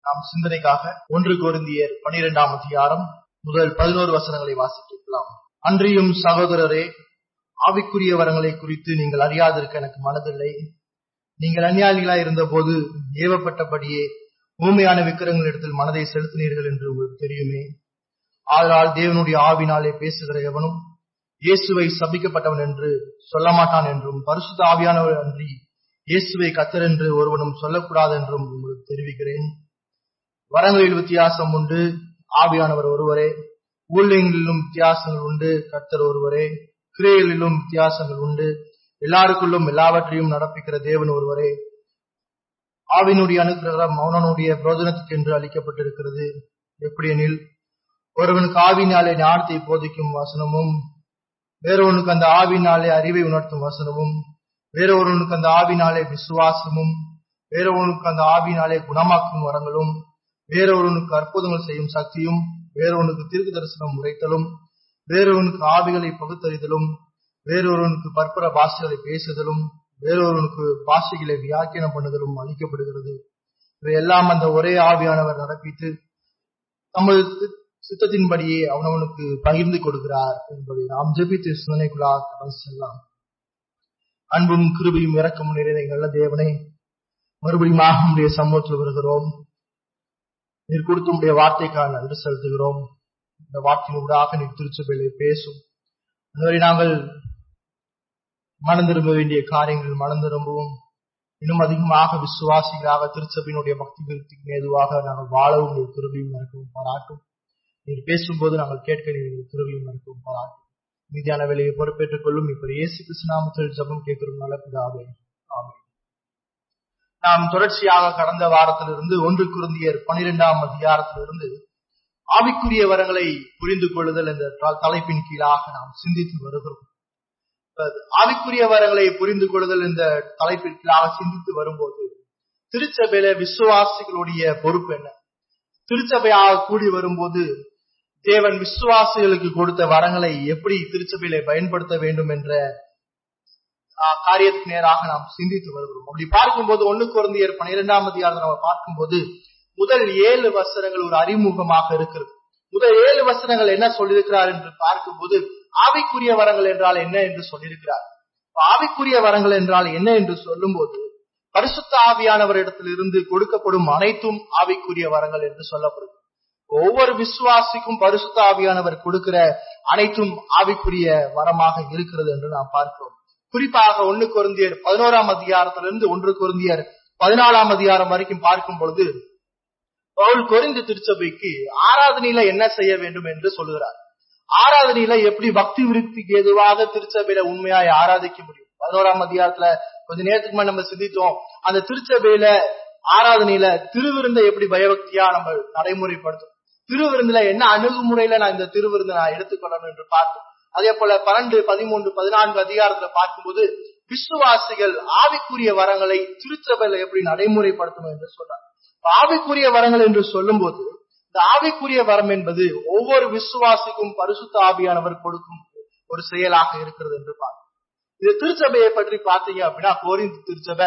நாம் சிந்தனைக்காக ஒன்று கொருந்தியர் பனிரெண்டாம் அதிகாரம் முதல் பதினோரு வசனங்களை வாசிக்கலாம் அன்றியும் சகோதரரே ஆவிக்குரிய வரங்களை குறித்து நீங்கள் அறியாதிருக்க எனக்கு மனதில்லை நீங்கள் அந்நியாயிகளாய் இருந்தபோது ஏவப்பட்டபடியே ஊமையான விக்கிரங்களிடத்தில் மனதை செலுத்தினீர்கள் என்று உங்களுக்கு தெரியுமே ஆதலால் தேவனுடைய ஆவினாலே பேசுகிற எவனும் இயேசுவை சபிக்கப்பட்டவன் என்று சொல்ல மாட்டான் என்றும் பரிசுத்த ஆவியானவர் அன்றி இயேசுவை கத்தர் என்று ஒருவனும் சொல்லக்கூடாது என்றும் உங்களுக்கு தெரிவிக்கிறேன் வரங்களில் வித்தியாசம் உண்டு ஆவியானவர் ஒருவரே ஊழியங்களிலும் வித்தியாசங்கள் உண்டு கத்தர் ஒருவரே கிரியைகளிலும் வித்தியாசங்கள் உண்டு எல்லாருக்குள்ளும் எல்லாவற்றையும் நடப்பிக்கிற தேவன் ஒருவரே ஆவினுடைய அனுகிரகம் மௌனனுடைய பிரோஜனத்துக்கு என்று அளிக்கப்பட்டிருக்கிறது எப்படியெனில் ஒருவனுக்கு ஆவினாலே ஞானத்தை போதிக்கும் வசனமும் வேறொருவனுக்கு அந்த ஆவினாலே அறிவை உணர்த்தும் வசனமும் வேறொருவனுக்கு அந்த ஆவினாலே விசுவாசமும் வேறொருவனுக்கு அந்த ஆவினாலே குணமாக்கும் வரங்களும் வேறொருவனுக்கு அற்புதங்கள் செய்யும் சக்தியும் வேறொருவனுக்கு தீர்க்க தரிசனம் உரைத்தலும் வேறொருவனுக்கு ஆவிகளை பகுத்தறிதலும் வேறொருவனுக்கு பற்பர பாஷைகளை பேசுதலும் வேறொருவனுக்கு பாஷைகளை வியாக்கியானம் பண்ணுதலும் அளிக்கப்படுகிறது இவை எல்லாம் அந்த ஒரே ஆவியானவர் நடப்பித்து தமது சித்தத்தின்படியே அவனவனுக்கு பகிர்ந்து கொடுக்கிறார் என்பதை நாம் ஜெபித்து சிந்தனைக்குள்ளாக கடந்து செல்லலாம் அன்பும் கிருபையும் இறக்கமும் நிறைந்த நல்ல தேவனை மறுபடியும் நம்முடைய சமூகத்தில் வருகிறோம் நீர் கொடுத்த உடைய வார்த்தைக்காக நன்றி செலுத்துகிறோம் இந்த வார்த்தையினூடாக நீர் திருச்சபையிலே பேசும் அதுவரை நாங்கள் மனம் திரும்ப வேண்டிய காரியங்கள் மனம் திரும்பவும் இன்னும் அதிகமாக விசுவாசிகளாக திருச்சபையினுடைய பக்தி விருத்திக்கு ஏதுவாக நாங்கள் வாழவும் நீர் திரும்பியும் இருக்கவும் பாராட்டும் நீர் பேசும்போது நாங்கள் கேட்க நீர் திரும்பியும் இருக்கவும் பாராட்டும் மீதியான வேலையை பொறுப்பேற்றுக் கொள்ளும் இப்ப இயேசு கிருஷ்ணாமத்தில் ஜபம் கேட்கிறோம் நல்ல பிதாவே ஆமே நாம் தொடர்ச்சியாக கடந்த வாரத்திலிருந்து ஒன்று குருந்தியர் பனிரெண்டாம் அதிகாரத்திலிருந்து ஆவிக்குரிய வரங்களை புரிந்து கொள்ளுதல் என்ற தலைப்பின் கீழாக நாம் சிந்தித்து வருகிறோம் ஆவிக்குரிய வரங்களை புரிந்து கொள்ளுதல் என்ற தலைப்பின் கீழாக சிந்தித்து வரும்போது திருச்சபையில விசுவாசிகளுடைய பொறுப்பு என்ன திருச்சபையாக கூடி வரும்போது தேவன் விசுவாசிகளுக்கு கொடுத்த வரங்களை எப்படி திருச்சபையில பயன்படுத்த வேண்டும் என்ற காரியத்துக்கு நேராக நாம் சிந்தித்து வருகிறோம் அப்படி பார்க்கும்போது ஒண்ணு குழந்தையர் பனிரெண்டாம் அதிகாரத்தை நம்ம பார்க்கும்போது முதல் ஏழு வசனங்கள் ஒரு அறிமுகமாக இருக்கிறது முதல் ஏழு வசனங்கள் என்ன சொல்லியிருக்கிறார் என்று பார்க்கும்போது ஆவிக்குரிய வரங்கள் என்றால் என்ன என்று சொல்லியிருக்கிறார் ஆவிக்குரிய வரங்கள் என்றால் என்ன என்று சொல்லும் போது பரிசுத்த ஆவியானவரிடத்திலிருந்து கொடுக்கப்படும் அனைத்தும் ஆவிக்குரிய வரங்கள் என்று சொல்லப்படுது ஒவ்வொரு விசுவாசிக்கும் பரிசுத்த ஆவியானவர் கொடுக்கிற அனைத்தும் ஆவிக்குரிய வரமாக இருக்கிறது என்று நாம் பார்க்கிறோம் குறிப்பாக ஒண்ணு குருந்தியர் பதினோராம் அதிகாரத்திலிருந்து ஒன்று குருந்தியர் பதினாலாம் அதிகாரம் வரைக்கும் பார்க்கும் பொழுது பவுல் கொரிந்து திருச்சபைக்கு ஆராதனையில என்ன செய்ய வேண்டும் என்று சொல்லுகிறார் ஆராதனையில எப்படி பக்தி விருத்திக்கு எதுவாக திருச்சபையில உண்மையாய் ஆராதிக்க முடியும் பதினோராம் அதிகாரத்துல கொஞ்ச நேரத்துக்கு முன்னாடி நம்ம சிந்தித்தோம் அந்த திருச்சபையில ஆராதனையில திருவிருந்தை எப்படி பயபக்தியா நம்ம நடைமுறைப்படுத்தும் திருவிருந்துல என்ன அணுகுமுறையில நான் இந்த திருவிருந்தை நான் எடுத்துக்கொள்ளணும் என்று பார்த்தோம் அதே போல பன்னெண்டு பதிமூன்று பதினான்கு அதிகாரத்துல பார்க்கும்போது விசுவாசிகள் ஆவிக்குரிய வரங்களை திருச்சபையில எப்படி நடைமுறைப்படுத்தணும் என்று சொல்றார் ஆவிக்குரிய வரங்கள் என்று சொல்லும் போது இந்த ஆவிக்குரிய வரம் என்பது ஒவ்வொரு விசுவாசிக்கும் பரிசுத்த ஆவியானவர் கொடுக்கும் ஒரு செயலாக இருக்கிறது என்று பார்க்கும் இது திருச்சபையை பற்றி பார்த்தீங்க அப்படின்னா கோரிந்து திருச்சபை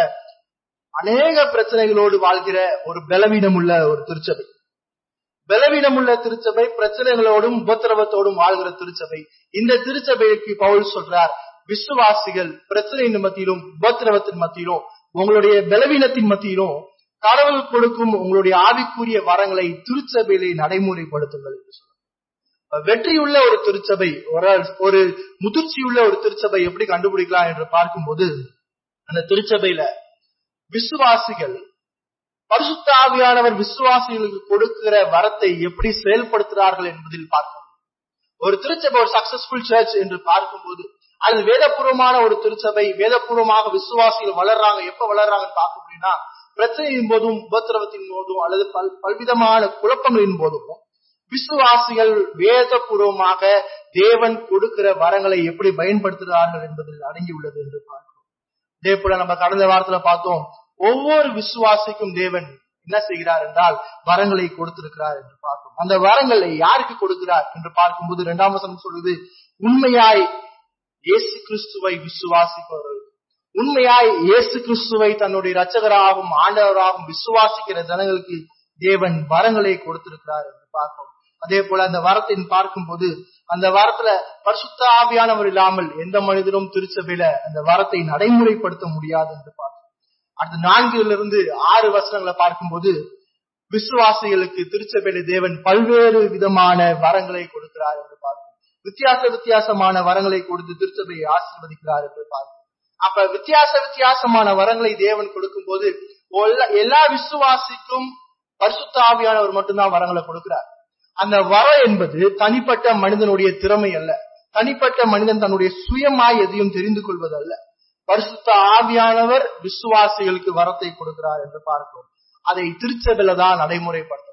அநேக பிரச்சனைகளோடு வாழ்கிற ஒரு பலவீனம் உள்ள ஒரு திருச்சபை பலவீனம் உள்ள திருச்சபை பிரச்சனைகளோடும் உபத்திரவத்தோடும் வாழ்கிற திருச்சபை இந்த திருச்சபைக்கு பவுல் சொல்றார் விசுவாசிகள் பிரச்சனையின் மத்தியிலும் உபத்திரவத்தின் மத்தியிலும் உங்களுடைய பலவீனத்தின் மத்தியிலும் கடவுள் கொடுக்கும் உங்களுடைய ஆவிக்குரிய வரங்களை திருச்சபையிலே நடைமுறைப்படுத்துங்கள் என்று சொல்றார் வெற்றியுள்ள ஒரு திருச்சபை ஒரு முதிர்ச்சியுள்ள ஒரு திருச்சபை எப்படி கண்டுபிடிக்கலாம் என்று பார்க்கும்போது அந்த திருச்சபையில விசுவாசிகள் பரிசுத்த ஆவியானவர் விசுவாசிகளுக்கு கொடுக்கிற வரத்தை எப்படி செயல்படுத்துகிறார்கள் என்பதில் பார்க்கணும் ஒரு திருச்சபை ஒரு சக்சஸ்ஃபுல் சர்ச் என்று பார்க்கும்போது அது வேதபூர்வமான ஒரு திருச்சபை வேதபூர்வமாக விசுவாசிகள் வளர்றாங்க எப்ப வளர்றாங்கன்னு பார்க்க அப்படின்னா பிரச்சனையின் போதும் உபத்திரவத்தின் போதும் அல்லது பல் பல்விதமான குழப்பங்களின் போதும் விசுவாசிகள் வேதபூர்வமாக தேவன் கொடுக்கிற வரங்களை எப்படி பயன்படுத்துகிறார்கள் என்பதில் அடங்கியுள்ளது என்று பார்க்கிறோம் இதே போல நம்ம கடந்த வாரத்துல பார்த்தோம் ஒவ்வொரு விசுவாசிக்கும் தேவன் என்ன செய்கிறார் என்றால் வரங்களை கொடுத்திருக்கிறார் என்று பார்க்கும் அந்த வரங்களை யாருக்கு கொடுக்கிறார் என்று பார்க்கும்போது இரண்டாம் வசனம் சொல்லுது உண்மையாய் இயேசு கிறிஸ்துவை விசுவாசிப்பவர்கள் உண்மையாய் இயேசு கிறிஸ்துவை தன்னுடைய ரச்சகராகவும் ஆண்டவராகவும் விசுவாசிக்கிற ஜனங்களுக்கு தேவன் வரங்களை கொடுத்திருக்கிறார் என்று பார்க்கிறோம் அதே போல அந்த வரத்தின் பார்க்கும்போது அந்த வரத்துல பரிசுத்த ஆவியானவர் இல்லாமல் எந்த மனிதனும் திருச்சபையில அந்த வரத்தை நடைமுறைப்படுத்த முடியாது என்று பார்க்கிறோம் அடுத்து நான்கிலிருந்து இருந்து ஆறு வசனங்களை பார்க்கும்போது விசுவாசிகளுக்கு திருச்சபையில தேவன் பல்வேறு விதமான வரங்களை கொடுக்கிறார் என்று பார்க்கிறோம் வித்தியாச வித்தியாசமான வரங்களை கொடுத்து திருச்சபையை ஆசீர்வதிக்கிறார் என்று பார்க்கிறோம் அப்ப வித்தியாச வித்தியாசமான வரங்களை தேவன் கொடுக்கும் போது எல்லா விசுவாசிக்கும் பரிசுத்த ஆவியானவர் மட்டும்தான் வரங்களை கொடுக்கிறார் அந்த வரம் என்பது தனிப்பட்ட மனிதனுடைய திறமை அல்ல தனிப்பட்ட மனிதன் தன்னுடைய சுயமாய் எதையும் தெரிந்து கொள்வது அல்ல பரிசுத்த ஆவியானவர் விசுவாசிகளுக்கு வரத்தை கொடுக்கிறார் என்று பார்க்கிறோம் அதை திருச்சபையில தான் நடைமுறைப்படுத்தும்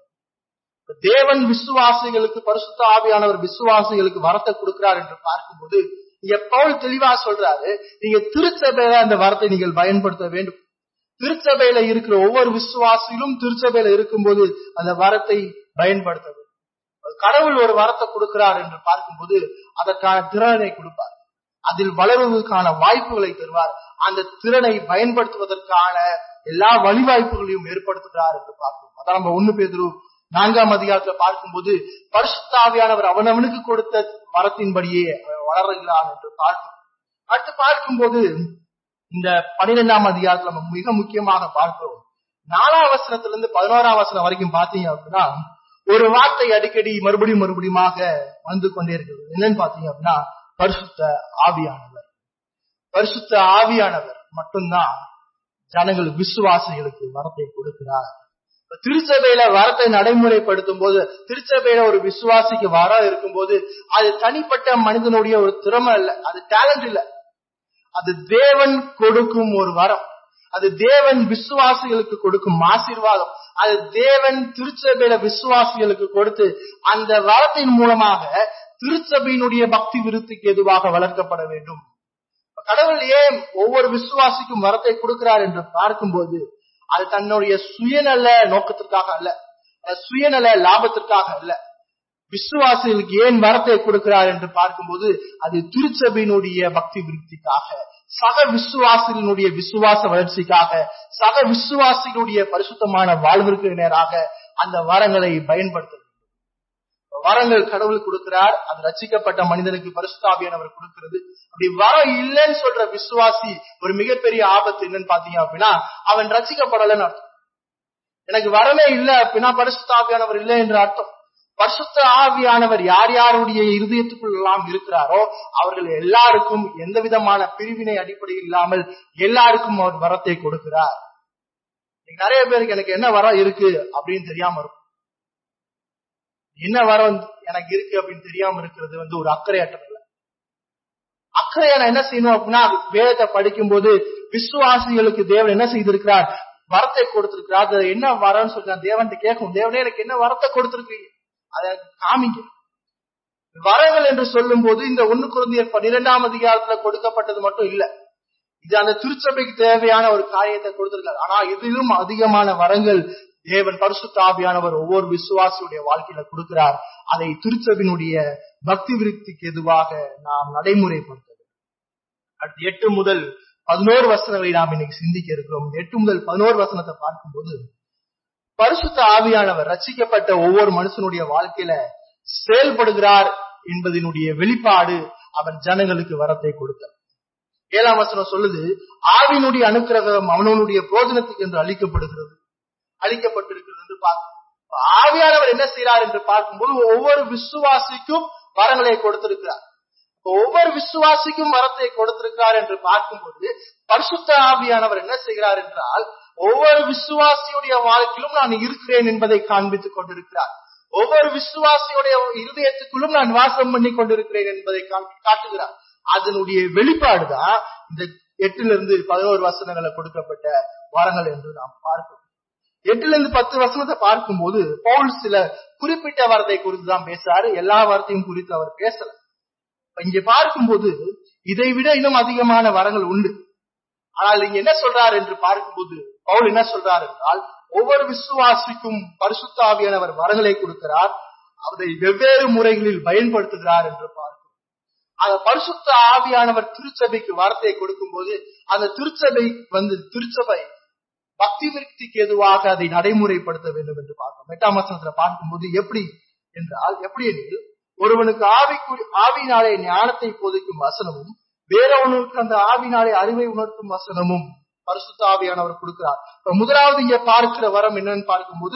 தேவன் விசுவாசிகளுக்கு பரிசுத்த ஆவியானவர் விசுவாசிகளுக்கு வரத்தை கொடுக்கிறார் என்று பார்க்கும்போது இங்க பவுல் தெளிவா சொல்றாரு நீங்க திருச்சபையில அந்த வரத்தை நீங்கள் பயன்படுத்த வேண்டும் திருச்சபையில இருக்கிற ஒவ்வொரு விசுவாசிகளும் திருச்சபையில இருக்கும்போது அந்த வரத்தை பயன்படுத்த வேண்டும் கடவுள் ஒரு வரத்தை கொடுக்கிறார் என்று பார்க்கும்போது அதற்கான திறனை கொடுப்பார் அதில் வளருவதற்கான வாய்ப்புகளை தருவார் அந்த திறனை பயன்படுத்துவதற்கான எல்லா வழிவாய்ப்புகளையும் ஏற்படுத்துகிறார் என்று பார்க்கிறோம் அதான் நம்ம ஒண்ணு பேதரு நான்காம் அதிகாரத்துல பார்க்கும்போது பரிசுத்தாவியானவர் அவனவனுக்கு கொடுத்த வரத்தின்படியே வளருகிறான் என்று பார்க்கிறோம் அடுத்து பார்க்கும்போது இந்த பனிரெண்டாம் அதிகாரத்துல நம்ம மிக முக்கியமாக பார்க்கிறோம் நாலாம் வசனத்திலிருந்து பதினோராம் வசனம் வரைக்கும் பாத்தீங்க அப்படின்னா ஒரு வார்த்தை அடிக்கடி மறுபடியும் மறுபடியுமாக வந்து கொண்டே இருக்கிறது என்னன்னு பாத்தீங்க அப்படின்னா பரிசுத்த ஆவியானவர் பரிசுத்த ஆவியானவர் மட்டும்தான் ஜனங்கள் விசுவாசிகளுக்கு வரத்தை கொடுக்கிறார் திருச்சபையில வரத்தை நடைமுறைப்படுத்தும் போது திருச்சபையில ஒரு விசுவாசிக்கு வரம் இருக்கும்போது அது தனிப்பட்ட மனிதனுடைய ஒரு திறமை இல்ல அது டேலண்ட் இல்ல அது தேவன் கொடுக்கும் ஒரு வரம் அது தேவன் விசுவாசிகளுக்கு கொடுக்கும் ஆசீர்வாதம் அது தேவன் திருச்சபையில விசுவாசிகளுக்கு கொடுத்து அந்த வரத்தின் மூலமாக திருச்சபையினுடைய பக்தி விருத்திக்கு எதுவாக வளர்க்கப்பட வேண்டும் கடவுள் ஏன் ஒவ்வொரு விசுவாசிக்கும் வரத்தை கொடுக்கிறார் என்று பார்க்கும்போது அது தன்னுடைய சுயநல நோக்கத்திற்காக அல்ல சுயநல லாபத்திற்காக அல்ல விசுவாசிகளுக்கு ஏன் வரத்தை கொடுக்கிறார் என்று பார்க்கும்போது அது திருச்சபையினுடைய பக்தி விருத்திக்காக சக விசுவாசிகளுடைய விசுவாச வளர்ச்சிக்காக சக விசுவாசிகளுடைய பரிசுத்தமான வாழ்விற்கு நேராக அந்த வரங்களை பயன்படுத்த வரங்கள் கடவுள் கொடுக்கிறார் அது ரச்சிக்கப்பட்ட மனிதனுக்கு பரிசுத்தாபியானவர் கொடுக்கிறது அப்படி வரம் இல்லைன்னு சொல்ற விசுவாசி ஒரு மிகப்பெரிய ஆபத்து என்னன்னு பாத்தீங்க அப்படின்னா அவன் ரச்சிக்கப்படலன்னு அர்த்தம் எனக்கு வரமே இல்லை அப்படின்னா பரிசுத்தாபியானவர் இல்லை என்று அர்த்தம் பரிசுத்த ஆவியானவர் யார் யாருடைய இருதயத்துக்குள் எல்லாம் இருக்கிறாரோ அவர்கள் எல்லாருக்கும் எந்த விதமான பிரிவினை அடிப்படையில் இல்லாமல் எல்லாருக்கும் அவர் வரத்தை கொடுக்கிறார் நிறைய பேருக்கு எனக்கு என்ன வரம் இருக்கு அப்படின்னு தெரியாம இருக்கும் என்ன வரம் எனக்கு இருக்கு அப்படின்னு தெரியாம இருக்கிறது வந்து ஒரு அக்கறையற்ற அக்கறையா நான் என்ன செய்யணும் அப்படின்னா வேதத்தை படிக்கும் போது விசுவாசிகளுக்கு தேவன் என்ன செய்திருக்கிறார் வரத்தை கொடுத்திருக்கிறார் அது என்ன வரம்னு சொல்லி நான் தேவன்கிட்ட கேட்கும் தேவனே எனக்கு என்ன வரத்தை கொடுத்திருக்கீங்க அதை காமிங்க வரங்கள் என்று சொல்லும் போது இந்த ஒண்ணு குழந்தையர் பன்னிரெண்டாம் அதிகாரத்துல கொடுக்கப்பட்டது மட்டும் இல்ல இது அந்த திருச்சபைக்கு தேவையான ஒரு காரியத்தை கொடுத்திருக்காரு ஆனா இதிலும் அதிகமான வரங்கள் தேவன் பரிசுத்தாவியானவர் ஒவ்வொரு விசுவாசியுடைய வாழ்க்கையில கொடுக்கிறார் அதை திருச்சபினுடைய பக்தி விருத்திக்கு எதுவாக நாம் நடைமுறைப்படுத்த அடுத்து எட்டு முதல் பதினோரு வசனங்களை நாம் இன்னைக்கு சிந்திக்க இருக்கிறோம் எட்டு முதல் பதினோரு வசனத்தை பார்க்கும்போது பரிசுத்த ஆவியானவர் ரச்சிக்கப்பட்ட ஒவ்வொரு மனுஷனுடைய வாழ்க்கையில செயல்படுகிறார் என்பதனுடைய வெளிப்பாடு அவர் ஜனங்களுக்கு வரத்தை கொடுத்தார் ஏழாம் வசனம் சொல்லுது ஆவினுடைய அனுக்கிரகம் அவனுடைய போஜனத்துக்கு என்று அளிக்கப்படுகிறது அளிக்கப்பட்டிருக்கிறது என்று பார்க்கும் ஆவியானவர் என்ன செய்யறார் என்று பார்க்கும்போது ஒவ்வொரு விசுவாசிக்கும் வரங்களை கொடுத்திருக்கிறார் ஒவ்வொரு விசுவாசிக்கும் வரத்தை கொடுத்திருக்கிறார் என்று பார்க்கும்போது பரிசுத்த ஆவியானவர் என்ன செய்கிறார் என்றால் ஒவ்வொரு விசுவாசியுடைய வாழ்க்கையிலும் நான் இருக்கிறேன் என்பதை காண்பித்துக் கொண்டிருக்கிறார் ஒவ்வொரு விசுவாசியுடைய இருதயத்துக்குள்ளும் நான் வாசம் பண்ணி கொண்டிருக்கிறேன் என்பதை காட்டுகிறார் அதனுடைய வெளிப்பாடுதான் இந்த எட்டுல இருந்து பதினோரு வசனங்களை கொடுக்கப்பட்ட வரங்கள் என்று நாம் பார்க்கிறோம் எட்டுல இருந்து பத்து வசனத்தை பார்க்கும்போது பவுல் சில குறிப்பிட்ட வரத்தை குறித்து தான் பேசுறாரு எல்லா வார்த்தையும் குறித்து அவர் பேசல இங்க பார்க்கும்போது இதை விட இன்னும் அதிகமான வரங்கள் உண்டு ஆனால் இங்க என்ன சொல்றார் என்று பார்க்கும்போது பவுல் என்ன சொல்றார் என்றால் ஒவ்வொரு விசுவாசிக்கும் பரிசுத்தாவியானவர் வரங்களை கொடுக்கிறார் அதை வெவ்வேறு முறைகளில் பயன்படுத்துகிறார் என்று பார்க்கிறோம் அந்த பரிசுத்த ஆவியானவர் திருச்சபைக்கு வார்த்தையை கொடுக்கும் போது அந்த திருச்சபை வந்து திருச்சபை பக்தி விருத்திக்கு எதுவாக அதை நடைமுறைப்படுத்த வேண்டும் என்று பார்க்கிறோம் எட்டாம் வசனத்துல பார்க்கும்போது எப்படி என்றால் எப்படி எனில் ஒருவனுக்கு ஆவிக்குறி ஆவினாலே ஞானத்தை போதிக்கும் வசனமும் வேறவனுக்கு அந்த ஆவினாலே அறிவை உணர்த்தும் வசனமும் பரிசுத்த ஆவியானவர் கொடுக்கிறார் இப்ப முதலாவது இங்க பார்க்கிற வரம் என்னன்னு பார்க்கும்போது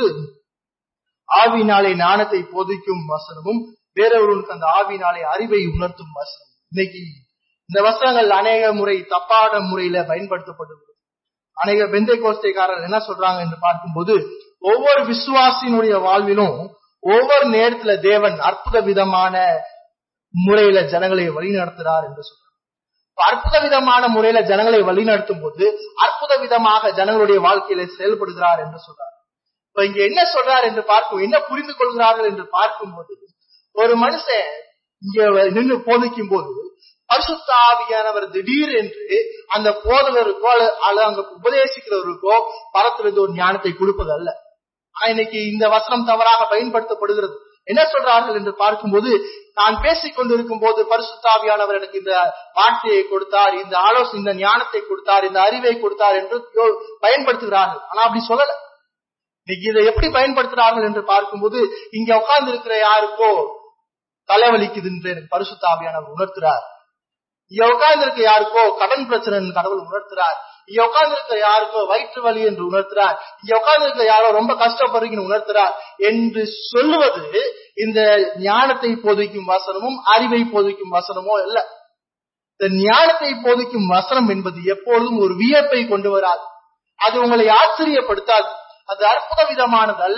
ஆவினாலே ஞானத்தை போதிக்கும் வசனமும் வேறொருவனுக்கு அந்த ஆவினாலே அறிவை உணர்த்தும் வசனம் இன்னைக்கு இந்த வசனங்கள் அநேக முறை தப்பான முறையில பயன்படுத்தப்படுகிறது அநேக பெந்தை கோஸ்தைக்காரர் என்ன சொல்றாங்க என்று பார்க்கும்போது ஒவ்வொரு விசுவாசியினுடைய வாழ்விலும் ஒவ்வொரு நேரத்துல தேவன் அற்புத விதமான முறையில ஜனங்களை வழிநடத்துறார் என்று சொல்றார் அற்புத விதமான முறையில ஜனங்களை வழிநடத்தும் போது அற்புத விதமாக ஜனங்களுடைய வாழ்க்கையில செயல்படுகிறார் என்று சொல்றார் இப்ப இங்க என்ன சொல்றார் என்று பார்க்கும் என்ன புரிந்து கொள்கிறார்கள் என்று பார்க்கும்போது ஒரு மனுஷன் இங்க நின்று போதிக்கும் போது பரிசுத்த ஆவியானவர் திடீர் என்று அந்த போதகருக்கோ அல்லது அங்க உபதேசிக்கிறவருக்கோ பரத்திலிருந்து ஒரு ஞானத்தை கொடுப்பது அல்ல இன்னைக்கு இந்த வசனம் தவறாக பயன்படுத்தப்படுகிறது என்ன சொல்றார்கள் என்று பார்க்கும்போது நான் பேசிக் கொண்டிருக்கும் போது பரிசுத்தாவியானவர் எனக்கு இந்த வார்த்தையை கொடுத்தார் இந்த ஆலோசனை இந்த ஞானத்தை கொடுத்தார் இந்த அறிவை கொடுத்தார் என்று பயன்படுத்துகிறார்கள் ஆனா அப்படி சொல்லல இன்னைக்கு இதை எப்படி பயன்படுத்துறார்கள் என்று பார்க்கும்போது இங்க உட்கார்ந்து இருக்கிற யாருக்கோ தலைவலிக்குது என்று எனக்கு பரிசுத்தாவியானவர் உணர்த்துறார் இங்க உட்கார்ந்து இருக்க யாருக்கோ கடன் பிரச்சனை கடவுள் உணர்த்துறார் இங்க உட்கார்ந்து இருக்க யாருக்கோ வயிற்று வலி என்று உணர்த்துறார் இங்க உட்கார்ந்து இருக்க யாரோ ரொம்ப கஷ்டப்படுறீங்கன்னு உணர்த்துறார் என்று சொல்லுவது இந்த ஞானத்தை போதிக்கும் வசனமும் அறிவை போதிக்கும் வசனமோ இல்ல இந்த ஞானத்தை போதிக்கும் வசனம் என்பது எப்பொழுதும் ஒரு வியப்பை கொண்டு வராது அது உங்களை ஆச்சரியப்படுத்தாது அது அற்புத விதமானது அல்ல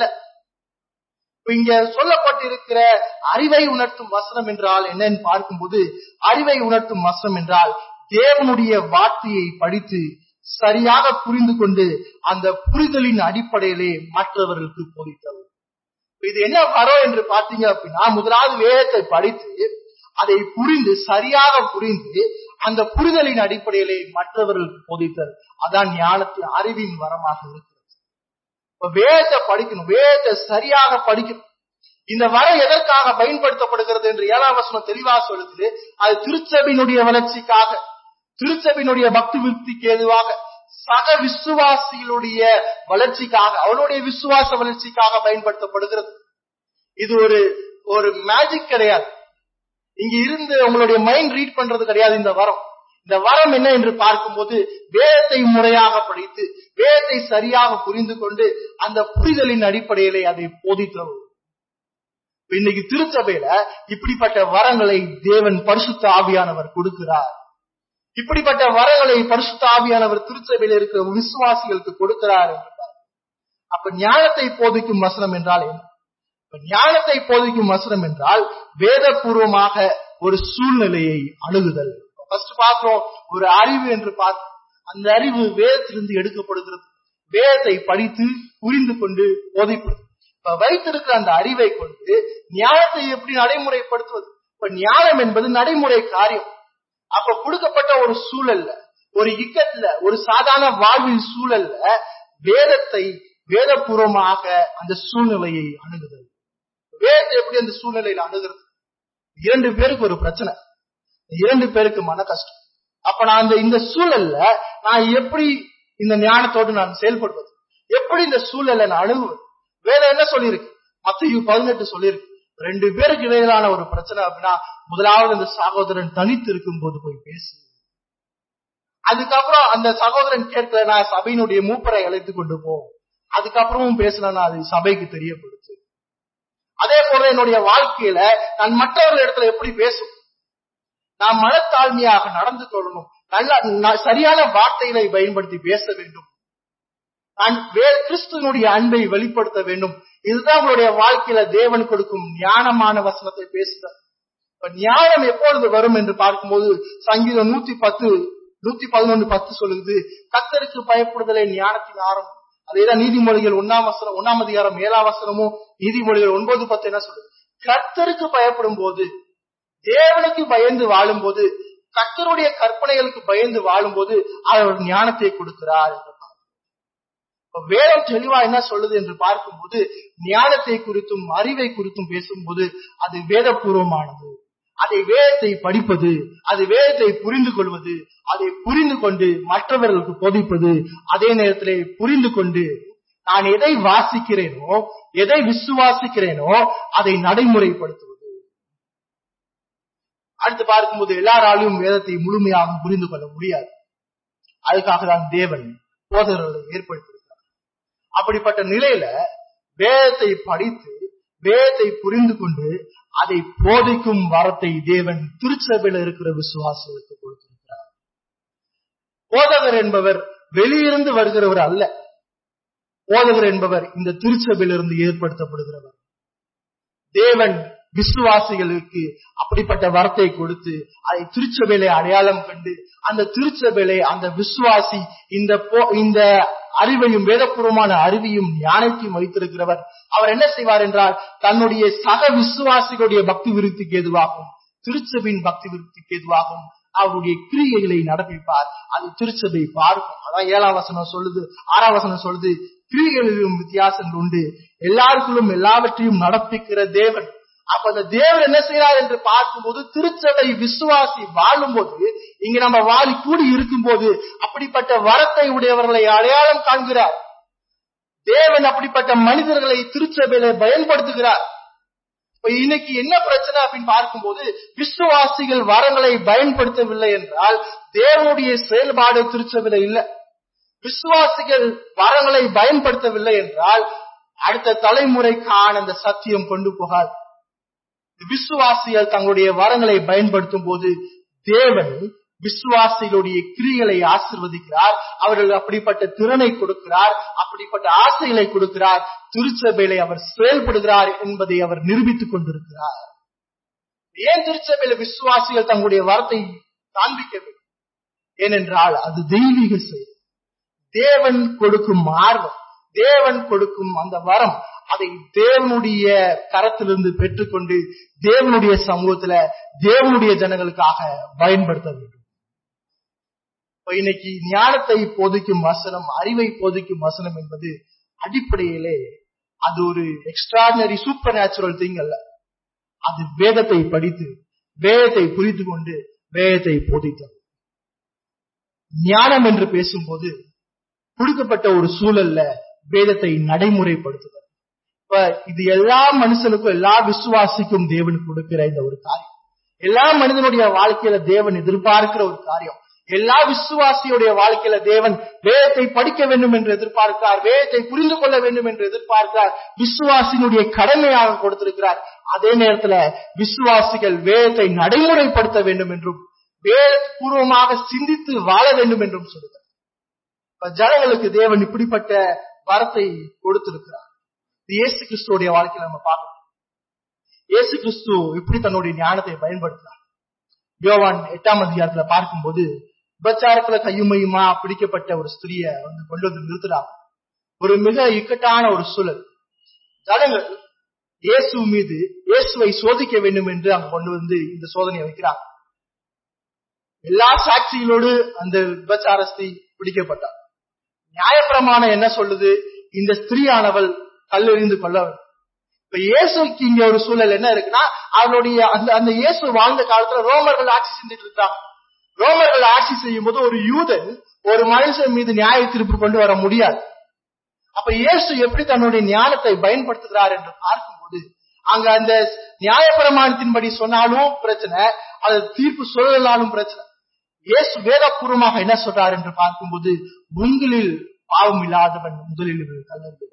இங்க சொல்லப்பட்டிருக்கிற அறிவை உணர்த்தும் வசனம் என்றால் என்னன்னு பார்க்கும்போது அறிவை உணர்த்தும் வசனம் என்றால் தேவனுடைய வார்த்தையை படித்து சரியாக புரிந்து கொண்டு அந்த புரிதலின் அடிப்படையிலே மற்றவர்களுக்கு போதித்தது இது என்ன வரும் என்று பார்த்தீங்க அப்படின்னா முதலாவது வேதத்தை படித்து அதை புரிந்து சரியாக புரிந்து அந்த புரிதலின் அடிப்படையிலே மற்றவர்களுக்கு போதித்தல் அதான் ஞானத்தின் அறிவின் வரமாக இருக்கிறது இப்ப வேதத்தை படிக்கணும் வேதத்தை சரியாக படிக்கணும் இந்த வரம் எதற்காக பயன்படுத்தப்படுகிறது என்று ஏழாம் வசனம் தெளிவா சொல்லுது அது திருச்சபினுடைய வளர்ச்சிக்காக திருச்சபினுடைய பக்தி விருத்திக்கு ஏதுவாக சக விசுவாசிகளுடைய வளர்ச்சிக்காக அவனுடைய விசுவாச வளர்ச்சிக்காக பயன்படுத்தப்படுகிறது இது ஒரு ஒரு மேஜிக் கிடையாது இங்க இருந்து உங்களுடைய மைண்ட் ரீட் பண்றது கிடையாது இந்த வரம் இந்த வரம் என்ன என்று பார்க்கும்போது வேதத்தை முறையாக படித்து வேதத்தை சரியாக புரிந்து கொண்டு அந்த புரிதலின் அடிப்படையிலே அதை போதித்தவர் இன்னைக்கு திருச்சபையில இப்படிப்பட்ட வரங்களை தேவன் பரிசுத்த ஆவியானவர் கொடுக்கிறார் இப்படிப்பட்ட வரங்களை பரிசுத்த ஆவியானவர் திருச்சபையில இருக்கிற விசுவாசிகளுக்கு கொடுக்கிறார் என்று அப்ப ஞானத்தை போதிக்கும் வசனம் என்றால் என்ன ஞானத்தை போதிக்கும் வசனம் என்றால் வேதபூர்வமாக ஒரு சூழ்நிலையை அணுகுதல் ஃபர்ஸ்ட் பார்க்கிறோம் ஒரு அறிவு என்று பார்த்தோம் அந்த அறிவு வேதத்திலிருந்து எடுக்கப்படுகிறது வேதத்தை படித்து புரிந்து கொண்டு போதிப்பது இப்ப வைத்திருக்கிற அந்த அறிவை கொண்டு ஞானத்தை எப்படி நடைமுறைப்படுத்துவது இப்ப ஞானம் என்பது நடைமுறை காரியம் அப்ப கொடுக்கப்பட்ட ஒரு சூழல்ல ஒரு இக்கத்துல ஒரு சாதாரண வாழ்வின் சூழல்ல வேதத்தை வேதபூர்வமாக அந்த சூழ்நிலையை அணுகுதல் வேதத்தை எப்படி அந்த சூழ்நிலையில அணுகிறது இரண்டு பேருக்கு ஒரு பிரச்சனை இரண்டு பேருக்கு மன கஷ்டம் அப்ப நான் அந்த இந்த சூழல்ல நான் எப்படி இந்த ஞானத்தோடு நான் செயல்படுவது எப்படி இந்த சூழலை நான் அணுகுவது வேற என்ன சொல்லியிருக்கு மத்திய பதினெட்டு சொல்லியிருக்கு ரெண்டு பேருக்கு இடையிலான ஒரு பிரச்சனை அப்படின்னா முதலாவது அந்த சகோதரன் தனித்து இருக்கும் போது போய் பேசு அதுக்கப்புறம் அந்த சகோதரன் கேட்கல நான் சபையினுடைய மூப்பரை அழைத்து கொண்டு போ அதுக்கப்புறமும் பேசலன்னா அது சபைக்கு தெரியப்படுத்து அதே போல என்னுடைய வாழ்க்கையில நான் மற்றவர்கள் இடத்துல எப்படி பேசும் நான் மனத்தாழ்மையாக நடந்து கொள்ளணும் நல்ல சரியான வார்த்தைகளை பயன்படுத்தி பேச வேண்டும் நான் கிறிஸ்துவனுடைய அன்பை வெளிப்படுத்த வேண்டும் இதுதான் உங்களுடைய வாழ்க்கையில தேவன் கொடுக்கும் ஞானமான வசனத்தை பேசுதல் இப்ப ஞானம் எப்பொழுது வரும் என்று பார்க்கும்போது சங்கீதம் நூத்தி பத்து நூத்தி பதினொன்று பத்து சொல்லுது கத்தருக்கு பயப்படுதலை ஞானத்தின் ஆரம்பம் அதேதான் நீதிமொழிகள் ஒன்னாம் வசனம் ஒன்னாம் அதிகாரம் ஏழாம் வசனமும் நீதிமொழிகள் ஒன்பது பத்து என்ன சொல்லுது கர்த்தருக்கு பயப்படும் போது தேவனுக்கு பயந்து வாழும் போது கர்த்தருடைய கற்பனைகளுக்கு பயந்து வாழும் போது அவர் ஞானத்தை கொடுக்கிறார் என்று வேதம் தெளிவா என்ன சொல்லுது என்று பார்க்கும்போது ஞானத்தை குறித்தும் அறிவை குறித்தும் பேசும்போது அது வேதபூர்வமானது அதை வேதத்தை படிப்பது அது வேதத்தை புரிந்து கொள்வது அதை புரிந்து கொண்டு மற்றவர்களுக்கு போதிப்பது அதே நேரத்திலே புரிந்து கொண்டு நான் எதை வாசிக்கிறேனோ எதை விசுவாசிக்கிறேனோ அதை நடைமுறைப்படுத்துவது அடுத்து பார்க்கும்போது எல்லாராலையும் வேதத்தை முழுமையாக புரிந்து கொள்ள முடியாது அதுக்காக தான் தேவன் போதகர்களை ஏற்படுத்தியிருக்கிறார் அப்படிப்பட்ட நிலையில வேதத்தை படித்து வேதத்தை புரிந்து கொண்டு அதை போதிக்கும் வரத்தை தேவன் திருச்சபையில் இருக்கிற விசுவாசங்களுக்கு கொடுத்திருக்கிறார் போதகர் என்பவர் வெளியிருந்து வருகிறவர் அல்ல போதகர் என்பவர் இந்த திருச்சபையிலிருந்து ஏற்படுத்தப்படுகிறவர் தேவன் விசுவாசிகளுக்கு அப்படிப்பட்ட வரத்தை கொடுத்து அதை திருச்சபையிலே அடையாளம் கண்டு அந்த திருச்சபையிலே அந்த விசுவாசி இந்த போ- இந்த அறிவையும் வேதபூர்வமான அறிவையும் ஞானத்தையும் வைத்திருக்கிறவர் அவர் என்ன செய்வார் என்றால் தன்னுடைய சக விசுவாசிகளுடைய பக்தி விருத்திக்கு எதுவாகும் திருச்சபையின் பக்தி விருத்திக்கு எதுவாகும் அவருடைய கிரியைகளை நடப்பிப்பார் அது திருச்சபை பார்க்கும் அதான் ஏழாம் வசனம் சொல்லுது ஆறாம் வசனம் சொல்லுது கிரியைகளிலும் வித்தியாசங்கள் உண்டு எல்லாருக்குள்ளும் எல்லாவற்றையும் நடப்பிக்கிற தேவன் அப்ப அந்த தேவன் என்ன செய்யறார் என்று பார்க்கும்போது திருச்சபை விசுவாசி வாழும்போது இங்க நம்ம வாழி கூடி இருக்கும்போது அப்படிப்பட்ட வரத்தை உடையவர்களை அடையாளம் காண்கிறார் தேவன் அப்படிப்பட்ட மனிதர்களை திருச்சபையில பயன்படுத்துகிறார் இப்ப இன்னைக்கு என்ன பிரச்சனை அப்படின்னு பார்க்கும்போது விசுவாசிகள் வரங்களை பயன்படுத்தவில்லை என்றால் தேவனுடைய செயல்பாடு திருச்சபையில இல்ல விசுவாசிகள் வரங்களை பயன்படுத்தவில்லை என்றால் அடுத்த தலைமுறைக்கான அந்த சத்தியம் கொண்டு போகாது விசுவாசிகள் தங்களுடைய வரங்களை பயன்படுத்தும் போது தேவன் விசுவாசிகளுடைய கிரிகளை ஆசிர்வதிக்கிறார் அவர்கள் அப்படிப்பட்ட திறனை கொடுக்கிறார் அப்படிப்பட்ட ஆசைகளை கொடுக்கிறார் திருச்சபையிலே அவர் செயல்படுகிறார் என்பதை அவர் நிரூபித்துக் கொண்டிருக்கிறார் ஏன் திருச்சபையில விசுவாசிகள் தங்களுடைய வரத்தை காண்பிக்க வேண்டும் ஏனென்றால் அது தெய்வீக செயல் தேவன் கொடுக்கும் ஆர்வம் தேவன் கொடுக்கும் அந்த வரம் அதை தேவனுடைய கரத்திலிருந்து பெற்றுக்கொண்டு தேவனுடைய சமூகத்துல தேவனுடைய ஜனங்களுக்காக பயன்படுத்த வேண்டும் இப்ப இன்னைக்கு ஞானத்தை போதிக்கும் வசனம் அறிவை போதிக்கும் வசனம் என்பது அடிப்படையிலே அது ஒரு எக்ஸ்ட்ராடினரி சூப்பர் நேச்சுரல் திங் அல்ல அது வேதத்தை படித்து வேதத்தை புரிந்து கொண்டு வேதத்தை போதித்தது ஞானம் என்று பேசும்போது கொடுக்கப்பட்ட ஒரு சூழல்ல வேதத்தை நடைமுறைப்படுத்துவது இப்ப இது எல்லா மனுஷனுக்கும் எல்லா விசுவாசிக்கும் தேவன் கொடுக்கிற இந்த ஒரு காரியம் எல்லா மனிதனுடைய வாழ்க்கையில தேவன் எதிர்பார்க்கிற ஒரு காரியம் எல்லா விசுவாசியுடைய வாழ்க்கையில தேவன் வேதத்தை படிக்க வேண்டும் என்று எதிர்பார்க்கிறார் வேதத்தை புரிந்து கொள்ள வேண்டும் என்று எதிர்பார்க்கிறார் விசுவாசியினுடைய கடமையாக கொடுத்திருக்கிறார் அதே நேரத்துல விசுவாசிகள் வேதத்தை நடைமுறைப்படுத்த வேண்டும் என்றும் வேதபூர்வமாக சிந்தித்து வாழ வேண்டும் என்றும் சொல்லுகிறார் இப்ப ஜனங்களுக்கு தேவன் இப்படிப்பட்ட வரத்தை கொடுத்திருக்கிறார் இது இயேசு கிறிஸ்துவோடைய வாழ்க்கையில நம்ம பார்க்கணும் இயேசு கிறிஸ்து இப்படி தன்னுடைய ஞானத்தை பயன்படுத்தினார் யோவான் எட்டாம் அதிகாரத்துல பார்க்கும்போது விபச்சாரத்துல கையுமையுமா பிடிக்கப்பட்ட ஒரு ஸ்திரிய வந்து கொண்டு வந்து நிறுத்துறாங்க ஒரு மிக இக்கட்டான ஒரு சூழல் ஜனங்கள் இயேசு மீது இயேசுவை சோதிக்க வேண்டும் என்று அங்க கொண்டு வந்து இந்த சோதனையை வைக்கிறாங்க எல்லா சாட்சிகளோடு அந்த விபச்சாரஸ்தி பிடிக்கப்பட்டார் நியாயப்பிரமாணம் என்ன சொல்லுது இந்த ஸ்திரீயானவள் கல்லெறிந்து கொள்ள வேண்டும். இப்ப இயேசுக்கு இங்க ஒரு சூழல் என்ன இருக்குன்னா அவருடைய அந்த அந்த இயேசு வாழ்ந்த காலத்துல ரோமர்கள் ஆட்சி செஞ்சுட்டு இருக்காங்க ரோமர்கள் ஆட்சி செய்யும் போது ஒரு யூதன் ஒரு மனுஷன் மீது நியாய தீர்ப்பு கொண்டு வர முடியாது அப்ப இயேசு எப்படி தன்னுடைய ஞானத்தை பயன்படுத்துகிறார் என்று பார்க்கும்போது அங்க அந்த நியாயப்பிரமாணத்தின்படி சொன்னாலும் பிரச்சனை அது தீர்ப்பு சொல்லலாலும் பிரச்சனை இயேசு வேதபூர்வமாக என்ன சொல்றார் என்று பார்க்கும்போது உங்களில் பாவம் இல்லாதவன் முதலில் கல்லறிய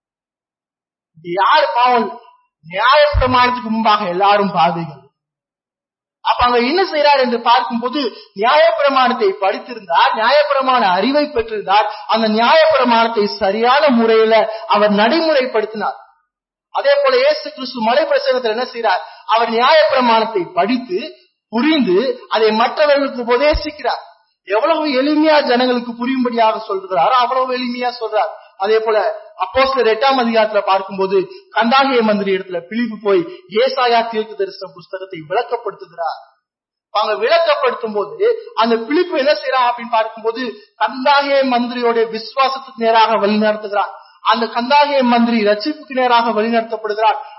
யார் பாவம் நியாயப்பிரமாணத்துக்கு முன்பாக எல்லாரும் பாவிகள் அப்ப அங்க என்ன செய்யறார் என்று பார்க்கும்போது நியாயப்பிரமாணத்தை படித்திருந்தார் நியாயப்பிரமாண அறிவை பெற்றிருந்தார் அந்த நியாயப்பிரமாணத்தை சரியான முறையில அவர் நடைமுறைப்படுத்தினார் அதே போல இயேசு கிறிஸ்து மலை பிரசங்கத்தில் என்ன செய்யறார் அவர் நியாயப்பிரமாணத்தை படித்து புரிந்து அதை மற்றவர்களுக்கு உபதேசிக்கிறார் எவ்வளவு எளிமையா ஜனங்களுக்கு புரியும்படியாக சொல்கிறாரோ அவ்வளவு எளிமையா சொல்றார் அதே போல அப்போ எட்டாம் அதிகாரத்துல பார்க்கும்போது கந்தாகிய மந்திரி இடத்துல பிலிப்பு போய் ஏசாயா தீர்க்கு தரிசன புஸ்தகத்தை விளக்கப்படுத்துகிறார் அங்க விளக்கப்படுத்தும் போது அந்த பிலிப்பு என்ன செய்யறான் அப்படின்னு பார்க்கும்போது கந்தாகிய மந்திரியோட விசுவாசத்துக்கு நேராக வழிநடத்துகிறான் அந்த கந்தாகிய மந்திரி ரட்சிப்புக்கு நேராக வழிநடத்தப்படுகிறார்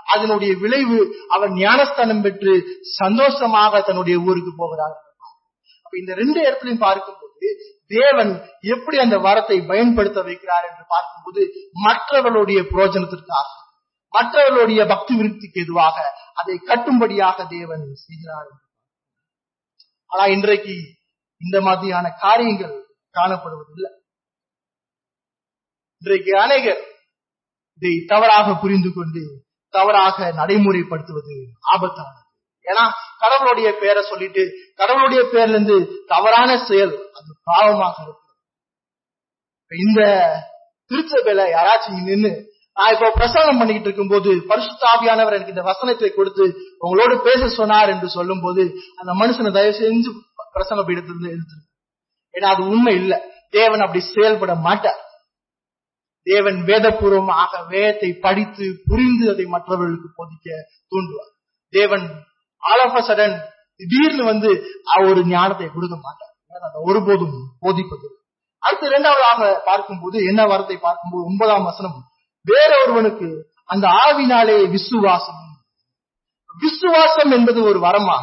அதனுடைய விளைவு அவர் ஞானஸ்தானம் பெற்று சந்தோஷமாக தன்னுடைய ஊருக்கு போகிறார் அப்ப இந்த ரெண்டு இடத்துலையும் பார்க்கும்போது தேவன் எப்படி அந்த வரத்தை பயன்படுத்த வைக்கிறார் என்று பார்க்கும்போது மற்றவர்களுடைய புரோஜனத்திற்காக மற்றவர்களுடைய பக்தி விருத்திக்கு எதுவாக அதை கட்டும்படியாக தேவன் செய்கிறார் ஆனா இன்றைக்கு இந்த மாதிரியான காரியங்கள் காணப்படுவதில்லை இன்றைக்கு அநேகர் இதை தவறாக புரிந்து கொண்டு தவறாக நடைமுறைப்படுத்துவது ஆபத்தானது ஏன்னா கடவுளுடைய பேரை சொல்லிட்டு கடவுளுடைய பேர்ல இருந்து தவறான செயல் அது பாவமாக இருக்கு இந்த திருச்சபையில யாராச்சும் இங்க நின்னு நான் இப்போ பிரசங்கம் பண்ணிக்கிட்டு இருக்கும்போது பரிசுத்தாவியானவர் எனக்கு இந்த வசனத்தை கொடுத்து உங்களோடு பேச சொன்னார் என்று சொல்லும் போது அந்த மனுஷனை தயவு செஞ்சு பிரசங்க பீடத்திலிருந்து எழுத்துரு ஏன்னா அது உண்மை இல்லை தேவன் அப்படி செயல்பட மாட்டார் தேவன் வேதபூர்வமாக வேதத்தை படித்து புரிந்து அதை மற்றவர்களுக்கு போதிக்க தூண்டுவார் தேவன் ஆல் ஆஃப் சடன் திடீர்னு வந்து ஒரு ஞானத்தை கொடுக்க மாட்டார் அதை ஒருபோதும் போதிப்பது அடுத்து இரண்டாவதாக பார்க்கும்போது என்ன வரத்தை பார்க்கும்போது ஒன்பதாம் வசனம் வேற ஒருவனுக்கு அந்த ஆவினாலே விசுவாசம் விசுவாசம் என்பது ஒரு வரமா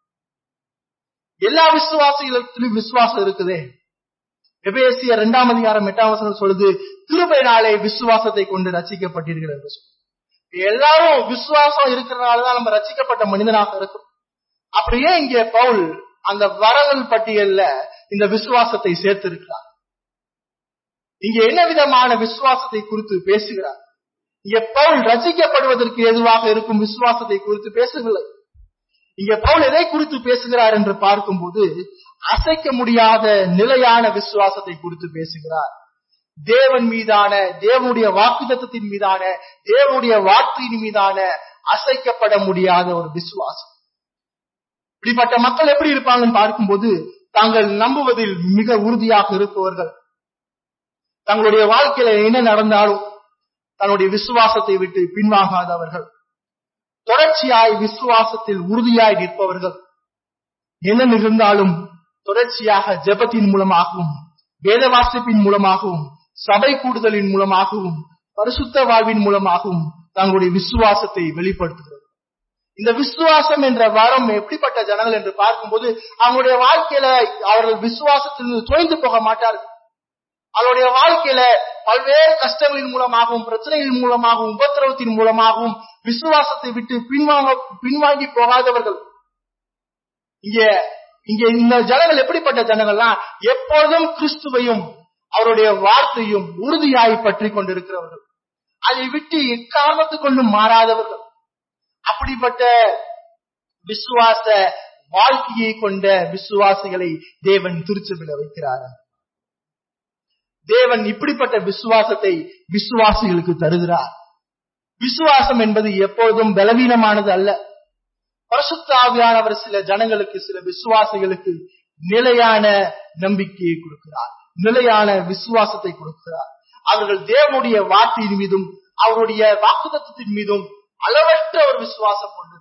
எல்லா விசுவாசிகளுக்கும் விசுவாசம் இருக்குதே எபேசிய இரண்டாம் அதிகாரம் எட்டாம் வசனம் சொல்லுது கிருபையினாலே விசுவாசத்தை கொண்டு ரசிக்கப்பட்டீர்கள் என்று சொல்லு எல்லாரும் விசுவாசம் இருக்கிறனாலதான் நம்ம ரசிக்கப்பட்ட மனிதனாக இருக்கும் அப்படியே இங்கே பவுல் அந்த வரங்கள் பட்டியல்ல இந்த விசுவாசத்தை சேர்த்திருக்கிறார் இங்க என்ன விதமான விசுவாசத்தை குறித்து பேசுகிறார் இங்க பவுல் ரசிக்கப்படுவதற்கு எதுவாக இருக்கும் விசுவாசத்தை குறித்து பேசவில்லை இங்க பவுல் எதை குறித்து பேசுகிறார் என்று பார்க்கும்போது அசைக்க முடியாத நிலையான விசுவாசத்தை குறித்து பேசுகிறார் தேவன் மீதான தேவனுடைய வாக்குதத்தின் மீதான தேவனுடைய வார்த்தையின் மீதான அசைக்கப்பட முடியாத ஒரு விசுவாசம் இப்படிப்பட்ட மக்கள் எப்படி இருப்பாங்கன்னு பார்க்கும்போது தாங்கள் நம்புவதில் மிக உறுதியாக இருப்பவர்கள் தங்களுடைய வாழ்க்கையில என்ன நடந்தாலும் தன்னுடைய விசுவாசத்தை விட்டு பின்வாங்காதவர்கள் தொடர்ச்சியாய் விசுவாசத்தில் உறுதியாய் நிற்பவர்கள் என்ன நிகழ்ந்தாலும் தொடர்ச்சியாக ஜெபத்தின் மூலமாகவும் வேத வாசிப்பின் மூலமாகவும் சபை கூடுதலின் மூலமாகவும் பரிசுத்த வாழ்வின் மூலமாகவும் தங்களுடைய விசுவாசத்தை வெளிப்படுத்துகிறது இந்த விசுவாசம் என்ற வரம் எப்படிப்பட்ட ஜனங்கள் என்று பார்க்கும்போது அவங்களுடைய வாழ்க்கையில அவர்கள் விசுவாசத்திலிருந்து தொய்ந்து போக மாட்டார்கள் அவருடைய வாழ்க்கையில பல்வேறு கஷ்டங்களின் மூலமாகவும் பிரச்சனைகளின் மூலமாகவும் உபத்திரவத்தின் மூலமாகவும் விசுவாசத்தை விட்டு பின்வாங்க பின்வாங்கி போகாதவர்கள் இங்க இங்க இந்த ஜனங்கள் எப்படிப்பட்ட ஜனங்கள்னா எப்பொழுதும் கிறிஸ்துவையும் அவருடைய வார்த்தையும் உறுதியாய் பற்றி கொண்டிருக்கிறவர்கள் அதை விட்டு எக்காரணத்து கொண்டும் மாறாதவர்கள் அப்படிப்பட்ட விசுவாச வாழ்க்கையை கொண்ட விசுவாசிகளை தேவன் திருச்சபில வைக்கிறார் தேவன் இப்படிப்பட்ட விசுவாசத்தை விசுவாசிகளுக்கு தருகிறார் விசுவாசம் என்பது எப்பொழுதும் பலவீனமானது அல்ல பரிசுத்த ஆவியானவர் சில ஜனங்களுக்கு சில விசுவாசிகளுக்கு நிலையான நம்பிக்கையை கொடுக்கிறார் நிலையான விசுவாசத்தை கொடுக்கிறார் அவர்கள் தேவனுடைய வார்த்தையின் மீதும் அவருடைய வாக்குதத்தின் மீதும் அளவற்ற ஒரு விசுவாசம் கொண்டிருப்பார்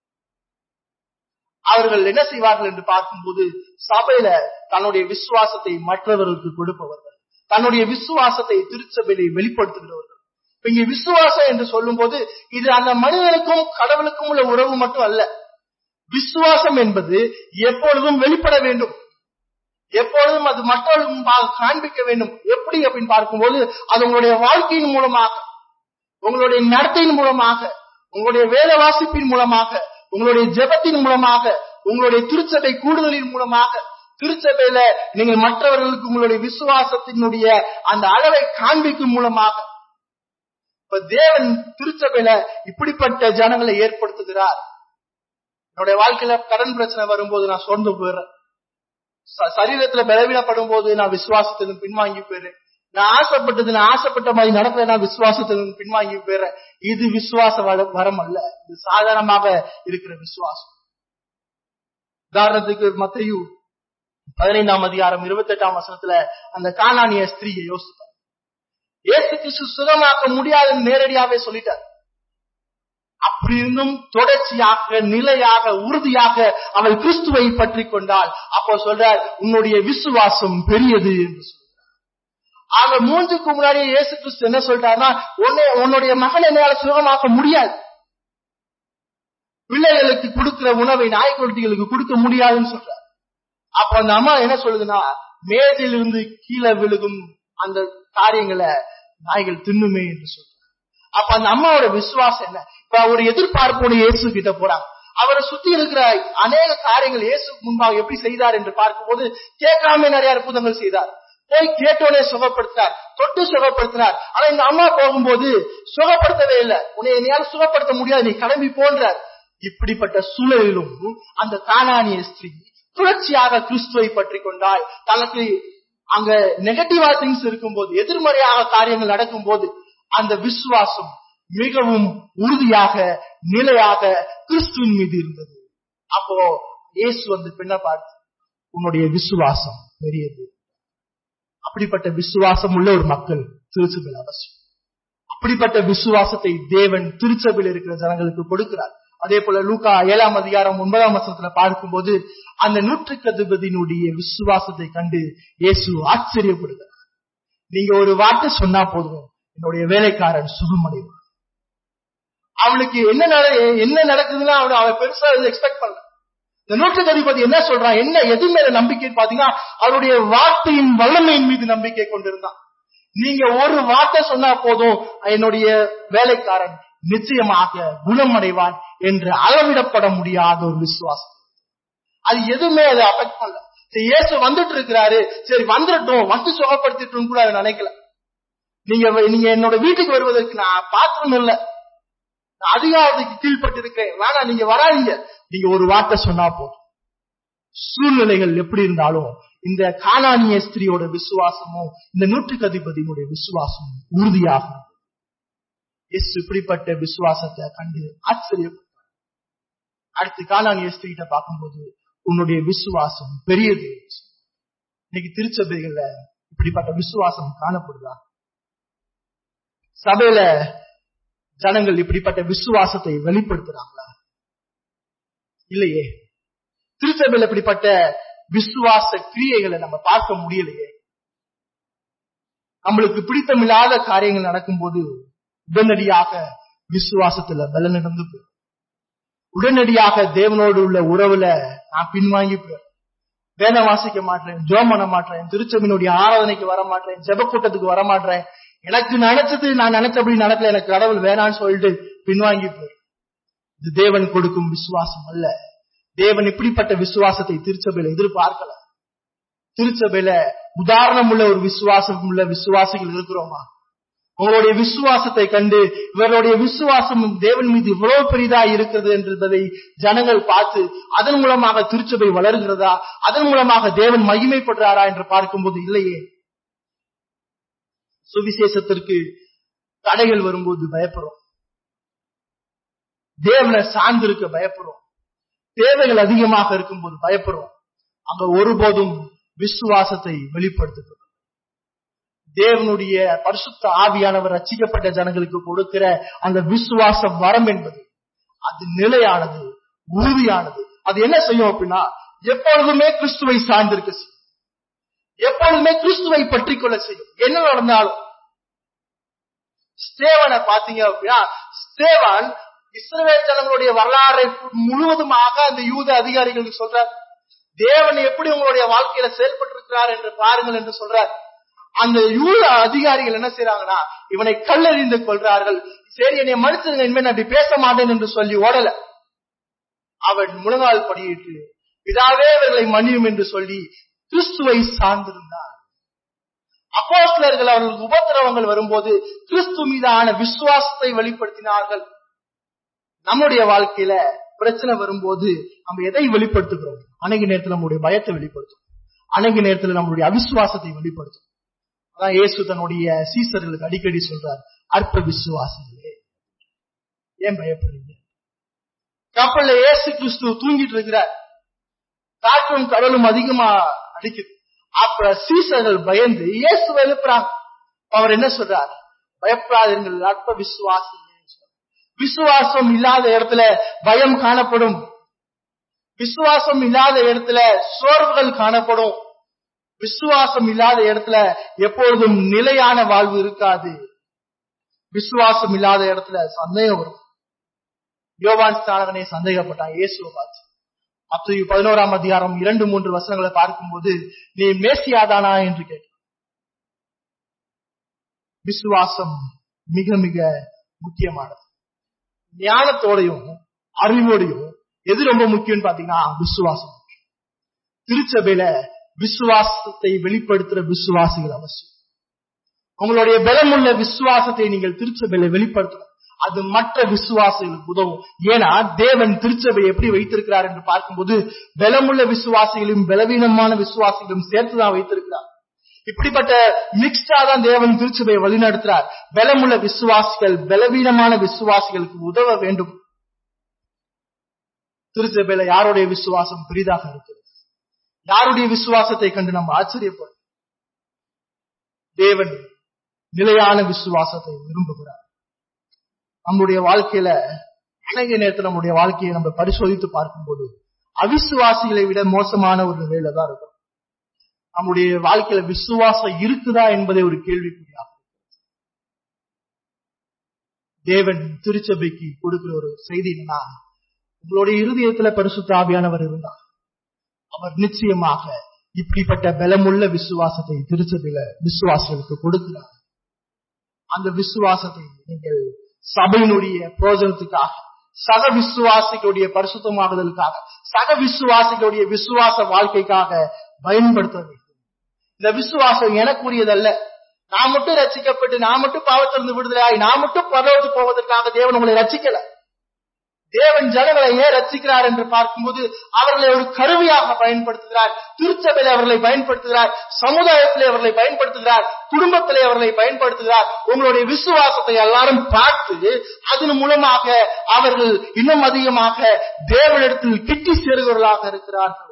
அவர்கள் என்ன செய்வார்கள் என்று பார்க்கும்போது சபையில தன்னுடைய விசுவாசத்தை மற்றவர்களுக்கு கொடுப்பவர்கள் தன்னுடைய விசுவாசத்தை திருச்சபையிலே வெளிப்படுத்துகிறவர்கள் இங்க விசுவாசம் என்று சொல்லும் போது இது அந்த மனிதனுக்கும் கடவுளுக்கும் உள்ள உறவு மட்டும் அல்ல விசுவாசம் என்பது எப்பொழுதும் வெளிப்பட வேண்டும் எப்பொழுதும் அது மற்றவர்களுக்கு முன்பாக காண்பிக்க வேண்டும் எப்படி அப்படின்னு பார்க்கும்போது அது உங்களுடைய வாழ்க்கையின் மூலமாக உங்களுடைய நடத்தையின் மூலமாக உங்களுடைய வேத வாசிப்பின் மூலமாக உங்களுடைய ஜெபத்தின் மூலமாக உங்களுடைய திருச்சபை கூடுதலின் மூலமாக திருச்சபையில நீங்கள் மற்றவர்களுக்கு உங்களுடைய விசுவாசத்தினுடைய அந்த அளவை காண்பிக்கும் மூலமாக இப்ப தேவன் திருச்சபையில இப்படிப்பட்ட ஜனங்களை ஏற்படுத்துகிறார் என்னுடைய வாழ்க்கையில கடன் பிரச்சனை வரும்போது நான் சோர்ந்து போயிடுறேன் சரீரத்துல பலவீனப்படும் போது நான் விசுவாசத்திலும் பின்வாங்கி போயிடுறேன் நான் ஆசைப்பட்டது நான் ஆசைப்பட்ட மாதிரி நடக்கல நான் விசுவாசத்திலும் பின்வாங்கி போயிடுறேன் இது விசுவாச வரம் அல்ல இது சாதாரணமாக இருக்கிற விசுவாசம் உதாரணத்துக்கு மத்தையு பதினைந்தாம் அதிகாரம் இருபத்தி எட்டாம் வசனத்துல அந்த காணானிய ஸ்திரீயை யோசித்தார் ஏசு கிறிஸ்து சுகமாக்க முடியாதுன்னு நேரடியாவே சொல்லிட்டார் அப்படி இருந்தும் தொடர்ச்சியாக நிலையாக உறுதியாக அவள் கிறிஸ்துவை பற்றி கொண்டால் அப்போ சொல்றார் உன்னுடைய விசுவாசம் பெரியது என்று சொல்றார் ஆக மூஞ்சுக்கு முன்னாடியே இயேசு கிறிஸ்து என்ன சொல்றாருன்னா உன்னை உன்னுடைய மகன் என்னால சுகமாக்க முடியாது பிள்ளைகளுக்கு கொடுக்கிற உணவை நாய்க்குட்டிகளுக்கு கொடுக்க முடியாதுன்னு சொல்றார் அப்ப அந்த அம்மா என்ன சொல்லுதுன்னா மேஜையிலிருந்து கீழே விழுகும் அந்த காரியங்களை நாய்கள் தின்னுமே என்று சொல்றார் அப்ப அந்த அம்மாவோட விசுவாசம் என்ன இப்ப ஒரு எதிர்பார்ப்போட இயேசு கிட்ட போறாங்க அவரை சுத்தி இருக்கிற அநேக காரியங்கள் இயேசு முன்பாக எப்படி செய்தார் என்று பார்க்கும்போது கேட்காம நிறைய அற்புதங்கள் செய்தார் போய் கேட்டோடனே சுகப்படுத்தினார் தொட்டு சுகப்படுத்தினார் ஆனா இந்த அம்மா போகும்போது சுகப்படுத்தவே இல்லை உன்னை என்னையால சுகப்படுத்த முடியாது நீ கிளம்பி போன்றார் இப்படிப்பட்ட சூழலிலும் அந்த காணானிய ஸ்திரீ தொடர்ச்சியாக கிறிஸ்துவை பற்றி கொண்டால் தனக்கு அங்க நெகட்டிவா திங்ஸ் இருக்கும்போது எதிர்மறையாக காரியங்கள் நடக்கும்போது அந்த விசுவாசம் மிகவும் உறுதியாக நிலையாக கிறிஸ்துவின் மீது இருந்தது அப்போ இயேசு வந்து பின்ன பார்த்து உன்னுடைய விசுவாசம் பெரியது அப்படிப்பட்ட விசுவாசம் உள்ள ஒரு மக்கள் திருச்சபையில் அவசியம் அப்படிப்பட்ட விசுவாசத்தை தேவன் திருச்சபையில் இருக்கிற ஜனங்களுக்கு கொடுக்கிறார் அதே போல லூக்கா ஏழாம் அதிகாரம் ஒன்பதாம் வசனத்துல பார்க்கும்போது அந்த நூற்றுக்கதிபதியினுடைய விசுவாசத்தை கண்டு இயேசு ஆச்சரியப்படுகிறார் நீங்க ஒரு வார்த்தை சொன்னா போதும் என்னுடைய வேலைக்காரன் சுகமடைவான் அவளுக்கு என்ன நட- என்ன நடக்குதுன்னா அவன் அவன் பெருசா எக்ஸ்பெக்ட் பண்ணல இந்த நூற்றுக்கு அதிபதி என்ன சொல்றான் என்ன எது மேல நம்பிக்கை பாத்தீங்கன்னா அவருடைய வார்த்தையின் வல்லமையின் மீது நம்பிக்கை கொண்டிருந்தான் நீங்க ஒரு வார்த்தை சொன்னா போதும் என்னுடைய வேலைக்காரன் நிச்சயமாக குணமடைவான் என்று அளவிடப்பட முடியாத ஒரு விசுவாசம் அது எதுவுமே அதை அஃபெக்ட் பண்ணல சரி இயேசு வந்துட்டு இருக்கிறாரு சரி வந்துடட்டும் வந்து சுகப்படுத்திட்டும் கூட அதை நினைக்கல நீங்க நீங்க என்னோட வீட்டுக்கு வருவதற்கு நான் பாத்திரம் இல்ல நான் அதிகாரத்துக்கு கீழ்பட்டிருக்கேன் வேணாம் நீங்க வராதீங்க நீங்க ஒரு வார்த்தை சொன்னா போதும் சூழ்நிலைகள் எப்படி இருந்தாலும் இந்த காணானிய ஸ்திரியோட விசுவாசமும் இந்த நூற்றுக்கு அதிபதியினுடைய விசுவாசமும் உறுதியாக இருந்தது. இயேசு இப்படிப்பட்ட விசுவாசத்தை கண்டு ஆச்சரியப்பட்டார் அடுத்து காணானிய ஸ்திரீட்ட பார்க்கும்போது உன்னுடைய விசுவாசம் பெரியது இன்னைக்கு திருச்சபைகள்ல இப்படிப்பட்ட விசுவாசம் காணப்படுதா சபையில ஜனங்கள் இப்படிப்பட்ட விசுவாசத்தை வெளிப்படுத்துறாங்களா இல்லையே திருச்சபையில இப்படிப்பட்ட விசுவாச கிரியைகளை நம்ம பார்க்க முடியலையே நம்மளுக்கு பிடித்தமில்லாத காரியங்கள் நடக்கும்போது உடனடியாக விசுவாசத்துல பலனிழந்து போயிடும் உடனடியாக தேவனோடு உள்ள உறவுல நான் பின்வாங்கி போயிடும் வேதம் வாசிக்க மாட்டேன் ஜோம் பண்ண மாட்டேன் திருச்சபினுடைய ஆராதனைக்கு வர மாட்டேன் ஜெப கூட்டத்துக்கு வர மாட்டேன் எனக்கு நினைச்சது நான் நினைச்சபடி நடக்கல எனக்கு கடவுள் வேணான்னு சொல்லிட்டு பின்வாங்கி போயிடும் இது தேவன் கொடுக்கும் விசுவாசம் அல்ல தேவன் இப்படிப்பட்ட விசுவாசத்தை திருச்சபையில எதிர்பார்க்கல திருச்சபையில உதாரணம் உள்ள ஒரு விசுவாசம் உள்ள விசுவாசிகள் இருக்கிறோமா உங்களுடைய விசுவாசத்தை கண்டு இவருடைய விசுவாசம் தேவன் மீது இவ்வளவு பெரிதா இருக்கிறது என்பதை ஜனங்கள் பார்த்து அதன் மூலமாக திருச்சபை வளர்கிறதா அதன் மூலமாக தேவன் மகிமைப்படுறாரா என்று பார்க்கும்போது இல்லையே சுவிசேஷத்திற்கு தடைகள் வரும்போது பயப்படுறோம் தேவனை சார்ந்திருக்க பயப்படுறோம் தேவைகள் அதிகமாக இருக்கும்போது பயப்படுறோம் அங்க ஒருபோதும் விசுவாசத்தை வெளிப்படுத்துகிறோம் தேவனுடைய பரிசுத்த ஆவியானவர் ரச்சிக்கப்பட்ட ஜனங்களுக்கு கொடுக்கிற அந்த விசுவாச வரம் என்பது அது நிலையானது உறுதியானது அது என்ன செய்யும் அப்படின்னா எப்பொழுதுமே கிறிஸ்துவை சார்ந்திருக்க செய்யும் எப்பொழுதுமே கிறிஸ்துவை பற்றி கொள்ள செய்யும் என்ன நடந்தாலும் ஸ்தேவனை பாத்தீங்க அப்படின்னா ஸ்தேவான் இஸ்ரவேல் ஜனங்களுடைய வரலாறை முழுவதுமாக அந்த யூத அதிகாரிகளுக்கு சொல்றார் தேவன் எப்படி உங்களுடைய வாழ்க்கையில செயல்பட்டு இருக்கிறார் என்று பாருங்கள் என்று சொல்றார் அந்த யூத அதிகாரிகள் என்ன செய்யறாங்கன்னா இவனை கல்லறிந்து கொள்றார்கள் சரி என்னை மனுஷங்க இனிமேல் நான் அப்படி பேச மாட்டேன் என்று சொல்லி ஓடல அவன் முழங்கால் படியிட்டு பிதாவே இவர்களை மன்னியும் என்று சொல்லி கிறிஸ்துவை சார்ந்திருந்தார் அப்போஸ்தலர்கள் அவர்களுக்கு உபத்திரவங்கள் வரும்போது கிறிஸ்து மீதான விசுவாசத்தை வெளிப்படுத்தினார்கள் நம்முடைய வாழ்க்கையில பிரச்சனை வரும்போது நம்ம எதை வெளிப்படுத்துகிறோம் அன்னைக்கு நேரத்தில் நம்முடைய பயத்தை வெளிப்படுத்தும் அன்னைக்கு நேரத்தில் நம்முடைய அவிசுவாசத்தை வெளிப்படுத்தும் அதான் இயேசு தன்னுடைய சீசர்களுக்கு அடிக்கடி சொல்றார் அற்ப விசுவாசிகளே ஏன் பயப்படுறீங்க கப்பல்ல இயேசு கிறிஸ்து தூங்கிட்டு இருக்கிறார் காற்றும் கடலும் அதிகமா அடிக்குது அப்ப சீசர்கள் பயந்து இயேசு எழுப்புறாங்க அவர் என்ன சொல்றார் பயப்படாதீர்கள் அற்ப விசுவாசி விசுவாசம் இல்லாத இடத்துல பயம் காணப்படும் விசுவாசம் இல்லாத இடத்துல சோர்வுகள் காணப்படும் விசுவாசம் இல்லாத இடத்துல எப்பொழுதும் நிலையான வாழ்வு இருக்காது விசுவாசம் இல்லாத இடத்துல சந்தேகம் வரும் யோவான் ஸ்தானகனே சந்தேகப்பட்டான் இயேசுவை பார்த்து மத்திய பதினோராம் அதிகாரம் இரண்டு மூன்று வசனங்களை பார்க்கும்போது நீ மேசியாதானா என்று கேட்டான் விசுவாசம் மிக மிக முக்கியமானது ஞானத்தோடையும் அறிவோடையும் எது ரொம்ப முக்கியம்னு பாத்தீங்கன்னா விசுவாசம் திருச்சபையில விசுவாசத்தை வெளிப்படுத்துற விசுவாசிகள் அவசியம் உங்களுடைய பலமுள்ள விசுவாசத்தை நீங்கள் திருச்சபையில வெளிப்படுத்தணும் அது மற்ற விசுவாசிகளுக்கு உதவும் ஏன்னா தேவன் திருச்சபை எப்படி வைத்திருக்கிறார் என்று பார்க்கும்போது பலமுள்ள விசுவாசிகளையும் பலவீனமான விசுவாசிகளையும் சேர்த்துதான் வைத்திருக்கிறார் இப்படிப்பட்ட மிக்ஸ்டா தான் தேவன் திருச்சபையை வழிநடத்துறார் பலமுள்ள விசுவாசிகள் பலவீனமான விசுவாசிகளுக்கு உதவ வேண்டும் திருச்சபையில யாருடைய விசுவாசம் பெரிதாக இருக்கிறது யாருடைய விசுவாசத்தை கண்டு நம்ம ஆச்சரியப்படும் தேவன் நிலையான விசுவாசத்தை விரும்புகிறார் நம்முடைய வாழ்க்கையில அநேக நேரத்தில் நம்முடைய வாழ்க்கையை நம்ம பரிசோதித்து பார்க்கும்போது அவிசுவாசிகளை விட மோசமான ஒரு நிலையில தான் இருக்கும் நம்முடைய வாழ்க்கையில விசுவாசம் இருக்குதா என்பதை ஒரு கேள்விக்குறியாகும் தேவன் திருச்சபைக்கு கொடுக்கிற ஒரு செய்தி என்னன்னா உங்களுடைய இருதயத்துல பரிசுத்த ஆவியானவர் இருந்தார் அவர் நிச்சயமாக இப்படிப்பட்ட பலமுள்ள விசுவாசத்தை திருச்சபையில விசுவாசிகளுக்கு கொடுக்கிறார் அந்த விசுவாசத்தை நீங்கள் சபையினுடைய பிரோஜனத்துக்காக சக விசுவாசிகளுடைய பரிசுத்தமாகுதலுக்காக சக விசுவாசிகளுடைய விசுவாச வாழ்க்கைக்காக பயன்படுத்த வேண்டும் இந்த விசுவாசம் எனக்குரியதல்ல நான் மட்டும் ரச்சிக்கப்பட்டு நான் மட்டும் பாவத்திலிருந்து விடுதலாய் நான் மட்டும் பரவத்து போவதற்காக தேவன் உங்களை ரச்சிக்கல தேவன் ஜனங்களை ஏன் ரச்சிக்கிறார் என்று பார்க்கும்போது அவர்களை ஒரு கருவியாக பயன்படுத்துகிறார் திருச்சபையில அவர்களை பயன்படுத்துகிறார் சமுதாயத்திலே அவர்களை பயன்படுத்துகிறார் குடும்பத்திலே அவர்களை பயன்படுத்துகிறார் உங்களுடைய விசுவாசத்தை எல்லாரும் பார்த்து அதன் மூலமாக அவர்கள் இன்னும் அதிகமாக தேவனிடத்தில் கிட்டி சேருகிறவர்களாக இருக்கிறார்கள்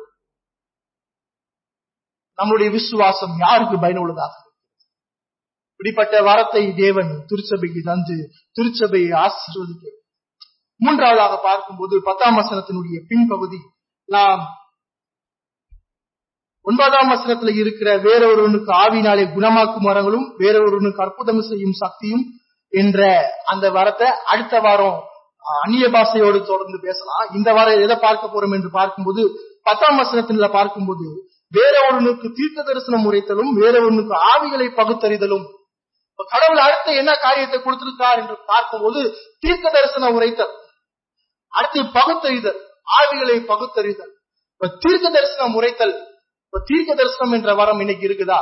நம்முடைய விசுவாசம் யாருக்கு பயனுள்ளதாக இப்படிப்பட்ட வரத்தை தேவன் திருச்சபைக்கு தந்து திருச்சபையை ஆசீர்வதிக்க மூன்றாவதாக பார்க்கும்போது பத்தாம் வசனத்தினுடைய பின்பகுதி நாம் ஒன்பதாம் வசனத்துல இருக்கிற வேறொருவனுக்கு ஆவினாலே குணமாக்கும் வரங்களும் வேறொருவனுக்கு அற்புதம் செய்யும் சக்தியும் என்ற அந்த வரத்தை அடுத்த வாரம் அந்நிய பாஷையோடு தொடர்ந்து பேசலாம் இந்த வாரம் எதை பார்க்க போறோம் என்று பார்க்கும்போது பத்தாம் வசனத்துல பார்க்கும்போது வேற ஒருவனுக்கு தீர்க்க தரிசனம் உரைத்தலும் வேற ஒருவனுக்கு ஆவிகளை பகுத்தறிதலும் கடவுள் அடுத்து என்ன காரியத்தை கொடுத்திருக்கார் என்று பார்க்கும்போது தீர்க்க தரிசனம் உரைத்தல் அடுத்து பகுத்தறிதல் ஆவிகளை பகுத்தறிதல் இப்ப தீர்க்க தரிசனம் உரைத்தல் இப்ப தீர்க்க தரிசனம் என்ற வரம் இன்னைக்கு இருக்குதா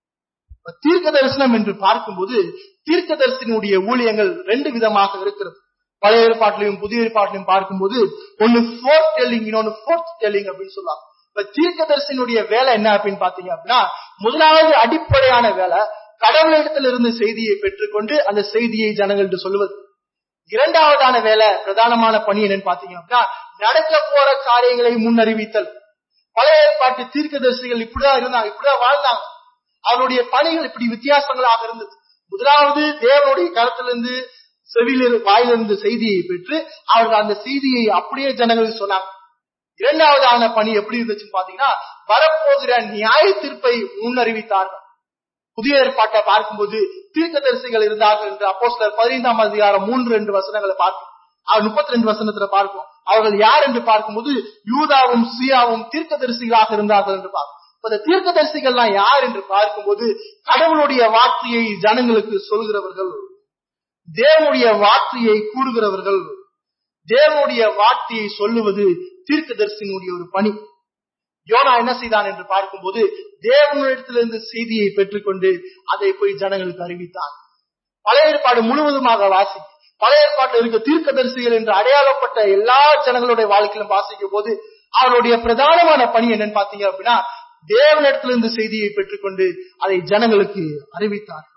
தீர்க்க தரிசனம் என்று பார்க்கும்போது தீர்க்க தரிசனுடைய ஊழியங்கள் ரெண்டு விதமாக இருக்கிறது பழைய ஏற்பாட்டிலையும் புதிய ஏற்பாட்டிலையும் பார்க்கும்போது ஒன்னு ஃபோர்த் டெல்லிங் இன்னொன்னு ஃபோர்த் டெல்லிங் அப்படின்னு சொல்லலாம் இப்ப தீர்க்கதரிசனுடைய வேலை என்ன அப்படின்னு பாத்தீங்க அப்படின்னா முதலாவது அடிப்படையான வேலை கடவுளிடத்தில் இருந்து செய்தியை பெற்றுக்கொண்டு அந்த செய்தியை ஜனங்கள்ட்ட சொல்லுவது இரண்டாவதான வேலை பிரதானமான பணி என்னன்னு பாத்தீங்க அப்படின்னா நடக்க போற காரியங்களை முன்னறிவித்தல் பழைய ஏற்பாட்டு தீர்க்கதரிசிகள் இப்படிதான் இருந்தாங்க இப்படிதான் வாழ்ந்தாங்க அவருடைய பணிகள் இப்படி வித்தியாசங்களாக இருந்தது முதலாவது தேவனுடைய கருத்திலிருந்து செவியிலிருந்து வாயிலிருந்து செய்தியை பெற்று அவர்கள் அந்த செய்தியை அப்படியே ஜனங்களுக்கு சொன்னாங்க இரண்டாவதான பணி எப்படி இருந்துச்சுன்னு பாத்தீங்கன்னா வரப்போகிற நியாய தீர்ப்பை முன்னறிவித்தார்கள் புதிய ஏற்பாட்டை பார்க்கும்போது தீர்க்கதரிசிகள் இருந்தார்கள் என்று அப்போ சிலர் பதினைந்தாம் அதிகாரம் மூன்று ரெண்டு வசனங்களை பார்க்கும் அவர் முப்பத்தி ரெண்டு வசனத்துல பார்க்கும் அவர்கள் யார் என்று பார்க்கும்போது யூதாவும் சியாவும் தீர்க்கதரிசிகளாக இருந்தார்கள் என்று பார்க்கும் இந்த தீர்க்கதரிசிகள்லாம் யார் என்று பார்க்கும்போது கடவுளுடைய வார்த்தையை ஜனங்களுக்கு சொல்கிறவர்கள் தேவனுடைய வார்த்தையை கூறுகிறவர்கள் தேவனுடைய வார்த்தையை சொல்லுவது தீர்க்கதரிசியினுடைய ஒரு பணி யோனா என்ன செய்தான் என்று பார்க்கும்போது தேவனிடத்திலிருந்து செய்தியை பெற்றுக்கொண்டு அதை போய் ஜனங்களுக்கு அறிவித்தான் பழைய ஏற்பாடு முழுவதுமாக வாசி பழைய ஏற்பாட்டில் இருக்க தீர்க்கதரிசிகள் என்று அடையாளப்பட்ட எல்லா ஜனங்களுடைய வாழ்க்கையிலும் வாசிக்கும் போது அவருடைய பிரதானமான பணி என்னன்னு பாத்தீங்க அப்படின்னா தேவனிடத்திலிருந்து செய்தியை பெற்றுக்கொண்டு அதை ஜனங்களுக்கு அறிவித்தார்கள்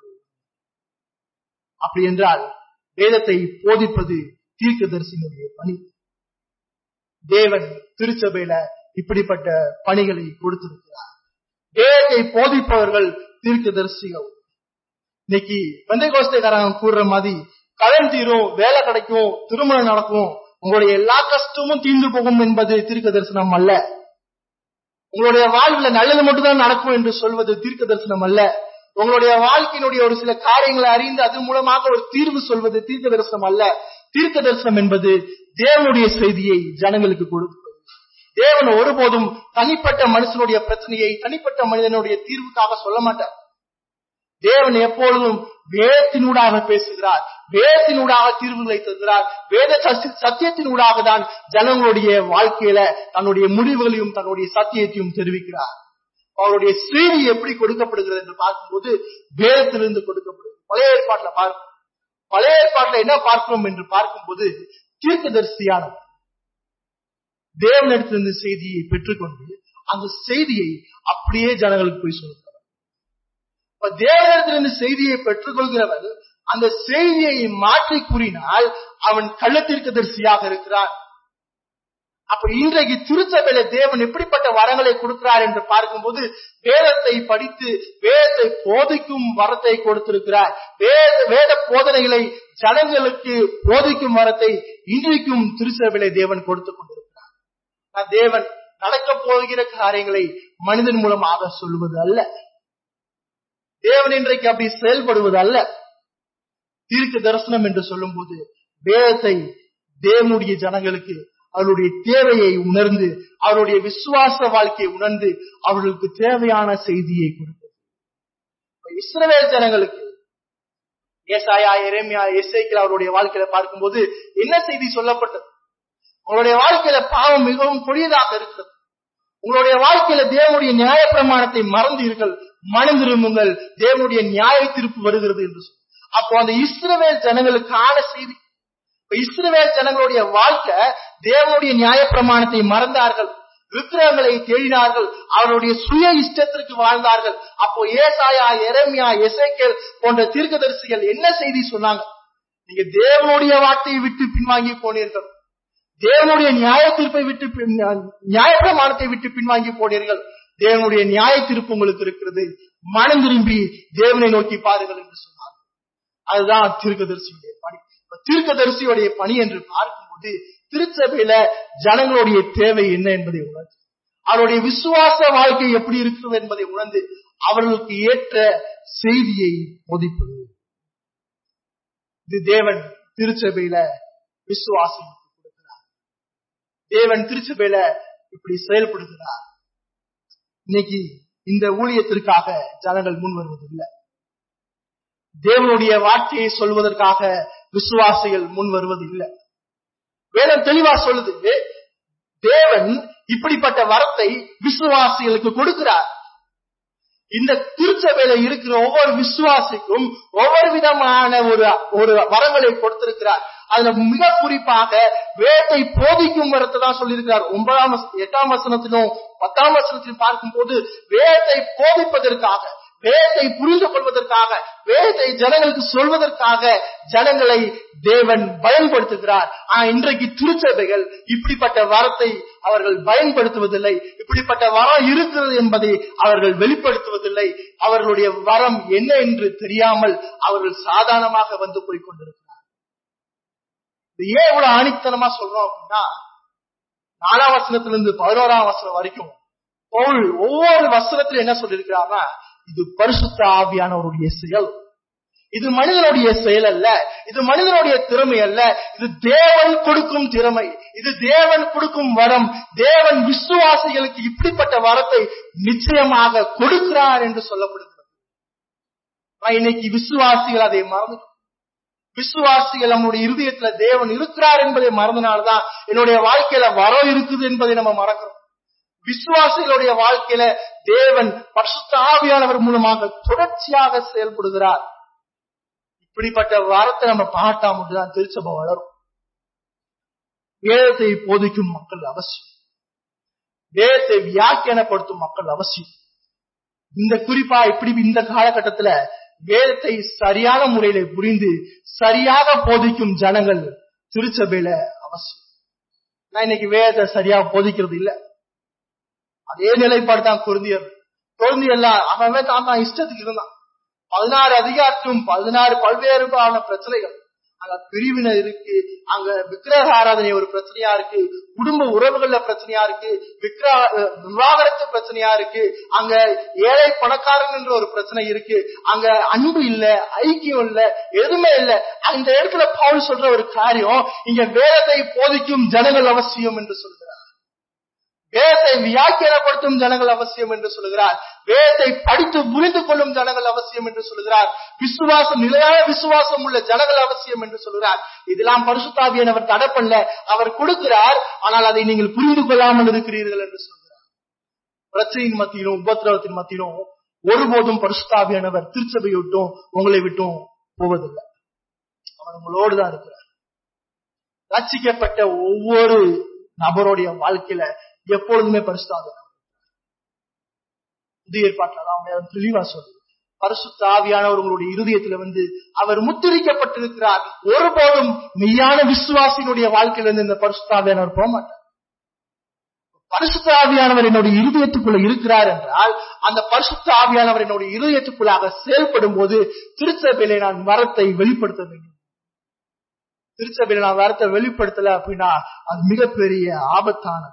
அப்படி என்றால் வேதத்தை போதிப்பது தீர்க்கதரிசியினுடைய பணி தேவன் திருச்சபையில இப்படிப்பட்ட பணிகளை கொடுத்திருக்கிறார் வேதத்தை போதிப்பவர்கள் தீர்க்கதரிசிகள் இன்னைக்கு வெந்தை கோஷ்டைக்காரங்க கூறுற மாதிரி கடன் தீரும் வேலை கிடைக்கும் திருமணம் நடக்கும் உங்களுடைய எல்லா கஷ்டமும் தீர்ந்து போகும் என்பது தீர்க்க தரிசனம் அல்ல உங்களுடைய வாழ்வில் நல்லது மட்டும்தான் நடக்கும் என்று சொல்வது தீர்க்க தரிசனம் அல்ல உங்களுடைய வாழ்க்கையினுடைய ஒரு சில காரியங்களை அறிந்து அது மூலமாக ஒரு தீர்வு சொல்வது தீர்க்க தரிசனம் அல்ல தீர்க்க தரிசனம் என்பது தேவனுடைய செய்தியை ஜனங்களுக்கு கொடுப்பது தேவன் ஒருபோதும் தனிப்பட்ட மனுஷனுடைய பிரச்சனையை தனிப்பட்ட மனிதனுடைய தீர்வுக்காக சொல்ல மாட்டார் தேவன் எப்பொழுதும் வேதத்தினூடாக பேசுகிறார் வேதத்தினூடாக தீர்வுகளை தருகிறார் வேத சத்தி- சத்தியத்தினூடாக தான் ஜனங்களுடைய வாழ்க்கையில தன்னுடைய முடிவுகளையும் தன்னுடைய சத்தியத்தையும் தெரிவிக்கிறார் அவருடைய செய்தி எப்படி கொடுக்கப்படுகிறது என்று பார்க்கும்போது வேதத்திலிருந்து கொடுக்கப்படுகிறது பழைய ஏற்பாட்டுல பார்க்கும் பழைய ஏற்பாட்டுல என்ன பார்க்கிறோம் என்று பார்க்கும்போது தீர்க்கதரிசியானவர் தேவனிடத்திலிருந்து செய்தியை பெற்றுக்கொண்டு அந்த செய்தியை அப்படியே ஜனங்களுக்கு போய் சொல்லுகிறார் இப்ப தேவனிடத்திலிருந்து செய்தியை பெற்றுக்கொள்கிறவன் அந்த செய்தியை மாற்றி கூறினால் அவன் கள்ளத்தீர்க்கதரிசியாக இருக்கிறான் அப்ப இன்றைக்கு திருச்சபையில தேவன் எப்படிப்பட்ட வரங்களை கொடுக்கிறார் என்று பார்க்கும்போது வேதத்தை படித்து வேதத்தை போதிக்கும் வரத்தை கொடுத்திருக்கிறார் வேத வேத போதனைகளை ஜனங்களுக்கு போதிக்கும் வரத்தை இன்றைக்கும் திருச்சபையில தேவன் கொடுத்துக் கொண்டிருக்கிறார் நான் தேவன் நடக்கப் போகிற காரியங்களை மனிதன் மூலமாக சொல்லுவது அல்ல தேவன் இன்றைக்கு அப்படி செயல்படுவது அல்ல தீர்க்க தரிசனம் என்று சொல்லும்போது வேதத்தை தேவனுடைய ஜனங்களுக்கு அவருடைய தேவையை உணர்ந்து அவருடைய விசுவாச வாழ்க்கையை உணர்ந்து அவர்களுக்கு தேவையான செய்தியை கொடுப்பது இப்ப இஸ்ரவேல் ஜனங்களுக்கு ஏசாயா எரேமியா எஸ்ஐக்கில் அவருடைய வாழ்க்கையில பார்க்கும்போது என்ன செய்தி சொல்லப்பட்டது உங்களுடைய வாழ்க்கையில பாவம் மிகவும் கொடியதாக இருக்கிறது உங்களுடைய வாழ்க்கையில தேவனுடைய நியாய பிரமாணத்தை மறந்தீர்கள் மனம் திரும்புங்கள் தேவனுடைய நியாய தீர்ப்பு வருகிறது என்று சொல்லி அப்போ அந்த இஸ்ரவேல் ஜனங்களுக்கான செய்தி இப்ப இஸ்ரவேல் ஜனங்களுடைய வாழ்க்கை தேவனுடைய நியாய பிரமாணத்தை மறந்தார்கள் விக்கிரகங்களை தேடினார்கள் அவருடைய சுய இஷ்டத்திற்கு வாழ்ந்தார்கள் அப்போ ஏசாயா எரேமியா எசேக்கேல் போன்ற தீர்க்கதரிசிகள் என்ன செய்தி சொன்னாங்க நீங்க தேவனுடைய வார்த்தையை விட்டு பின்வாங்கி போனீர்கள் தேவனுடைய நியாய தீர்ப்பை விட்டு பின்- நியாயப்பிரமாணத்தை விட்டு பின்வாங்கி போனீர்கள் தேவனுடைய நியாய தீர்ப்பு உங்களுக்கு இருக்கிறது மனம் திரும்பி தேவனை நோக்கி பாருங்கள் என்று சொன்னார் அதுதான் தீர்க்கதரிசியுடைய பணி இப்ப தீர்க்கதரிசியுடைய பணி என்று பார்க்கும்போது திருச்சபையில ஜனங்களுடைய தேவை என்ன என்பதை உணர்ந்து அவருடைய விசுவாச வாழ்க்கை எப்படி இருக்கிறது என்பதை உணர்ந்து அவர்களுக்கு ஏற்ற செய்தியை போதிப்பது இது தேவன் திருச்சபையில விசுவாசிகளுக்கு கொடுக்கிறார் தேவன் திருச்சபையில இப்படி செயல்படுகிறார் இன்னைக்கு இந்த ஊழியத்திற்காக ஜனங்கள் முன் வருவதில்லை தேவனுடைய வார்த்தையை சொல்வதற்காக விசுவாசிகள் முன் வருவது இல்லை வேதம் தெளிவா சொல்லுது தேவன் இப்படிப்பட்ட வரத்தை விசுவாசிகளுக்கு கொடுக்கிறார் இந்த திருச்சபையில இருக்கிற ஒவ்வொரு விசுவாசிக்கும் ஒவ்வொரு விதமான ஒரு ஒரு வரங்களை கொடுத்திருக்கிறார் அதுல மிக குறிப்பாக வேட்டை போதிக்கும் வரத்தை தான் சொல்லியிருக்கிறார் ஒன்பதாம் வச- எட்டாம் வசனத்திலும் பத்தாம் வசனத்திலும் பார்க்கும்போது வேதத்தை போதிப்பதற்காக வேதத்தை புரிந்து கொள்வதற்காக வேதத்தை ஜனங்களுக்கு சொல்வதற்காக ஜனங்களை தேவன் பயன்படுத்துகிறார் ஆனா இன்றைக்கு திருச்சபைகள் இப்படிப்பட்ட வரத்தை அவர்கள் பயன்படுத்துவதில்லை இப்படிப்பட்ட வரம் இருக்கிறது என்பதை அவர்கள் வெளிப்படுத்துவதில்லை அவர்களுடைய வரம் என்ன என்று தெரியாமல் அவர்கள் சாதாரணமாக வந்து போய் கொண்டிருக்கிறார் இது ஏன் இவ்வளவு ஆணித்தனமா சொல்றோம் அப்படின்னா நாலாம் வசனத்திலிருந்து பதினோராம் வசனம் வரைக்கும் பவுல் ஒவ்வொரு வசனத்திலும் என்ன சொல்லியிருக்கிறார்னா இது பரிசுத்த ஆவியானவருடைய செயல் இது மனிதனுடைய செயல் அல்ல இது மனிதனுடைய திறமை அல்ல இது தேவன் கொடுக்கும் திறமை இது தேவன் கொடுக்கும் வரம் தேவன் விசுவாசிகளுக்கு இப்படிப்பட்ட வரத்தை நிச்சயமாக கொடுக்கிறார் என்று சொல்லப்படுகிறது ஆனா இன்னைக்கு விசுவாசிகள் அதை மறந்து விசுவாசிகள் நம்முடைய இருதயத்துல தேவன் இருக்கிறார் என்பதை மறந்தனால்தான் என்னுடைய வாழ்க்கையில வரம் இருக்குது என்பதை நம்ம மறக்கிறோம் விசுவாசிகளுடைய வாழ்க்கையில தேவன் பரிசுத்த ஆவியானவர் மூலமாக தொடர்ச்சியாக செயல்படுகிறார் இப்படிப்பட்ட வரத்தை நம்ம பார்த்தா மட்டும்தான் திருச்சபை வளரும் வேதத்தை போதிக்கும் மக்கள் அவசியம் வேதத்தை வியாக்கியானப்படுத்தும் மக்கள் அவசியம் இந்த குறிப்பா இப்படி இந்த காலகட்டத்துல வேதத்தை சரியான முறையில புரிந்து சரியாக போதிக்கும் ஜனங்கள் திருச்சபையில அவசியம் நான் இன்னைக்கு வேதத்தை சரியா போதிக்கிறது இல்ல அதே நிலைப்பாடு தான் குருந்தியர் குருந்தியெல்லாம் அவன் தான் தான் இஷ்டத்துக்கு இருந்தான் பதினாறு அதிகாரத்தும் பதினாறு பல்வேறுபான பிரச்சனைகள் அங்க பிரிவினை இருக்கு அங்க விக்கிரக ஆராதனை ஒரு பிரச்சனையா இருக்கு குடும்ப உறவுகள்ல பிரச்சனையா இருக்கு விக்கிர விவாகரத்து பிரச்சனையா இருக்கு அங்க ஏழை பணக்காரன் என்ற ஒரு பிரச்சனை இருக்கு அங்க அன்பு இல்ல ஐக்கியம் இல்ல எதுவுமே இல்ல அந்த இடத்துல பவுல் சொல்ற ஒரு காரியம் இங்க வேதத்தை போதிக்கும் ஜனங்கள் அவசியம் என்று சொல்கிறார் வேதத்தை வியாக்கியப்படுத்தும் ஜனங்கள் அவசியம் என்று சொல்கிறார் வேதத்தை படித்து புரிந்து கொள்ளும் ஜனங்கள் அவசியம் என்று சொல்கிறார் விசுவாசம் நிலையான விசுவாசம் உள்ள ஜனங்கள் அவசியம் என்று சொல்கிறார் இதெல்லாம் பரிசுத்தாவியன் தடை பண்ணல அவர் கொடுக்கிறார் ஆனால் அதை நீங்கள் புரிந்து கொள்ளாமல் இருக்கிறீர்கள் என்று சொல்கிறார் பிரச்சனையின் மத்தியிலும் உபத்திரவத்தின் மத்தியிலும் ஒருபோதும் பரிசுத்தாவியானவர் திருச்சபை விட்டும் உங்களை விட்டும் போவதில்லை அவர் உங்களோடு தான் இருக்கிறார் ரட்சிக்கப்பட்ட ஒவ்வொரு நபருடைய வாழ்க்கையில எப்பொழுதுமே பரிசுத்தாவியான புதிய ஏற்பாட்டில் தான் வேதம் தெளிவா சொல்லுது பரிசுத்த ஆவியானவர் உங்களுடைய இருதயத்துல வந்து அவர் முத்திரிக்கப்பட்டிருக்கிறார் ஒருபோதும் மெய்யான விசுவாசியினுடைய வாழ்க்கையிலிருந்து இந்த பரிசுத்தாவியானவர் போக மாட்டார் பரிசுத்த ஆவியானவர் என்னுடைய இருதயத்துக்குள்ள இருக்கிறார் என்றால் அந்த பரிசுத்த ஆவியானவர் என்னுடைய இருதயத்துக்குள்ளாக செயல்படும் போது திருச்சபையிலே நான் வரத்தை வெளிப்படுத்த வேண்டும் திருச்சபையில நான் வரத்தை வெளிப்படுத்தல அப்படின்னா அது மிகப்பெரிய ஆபத்தானது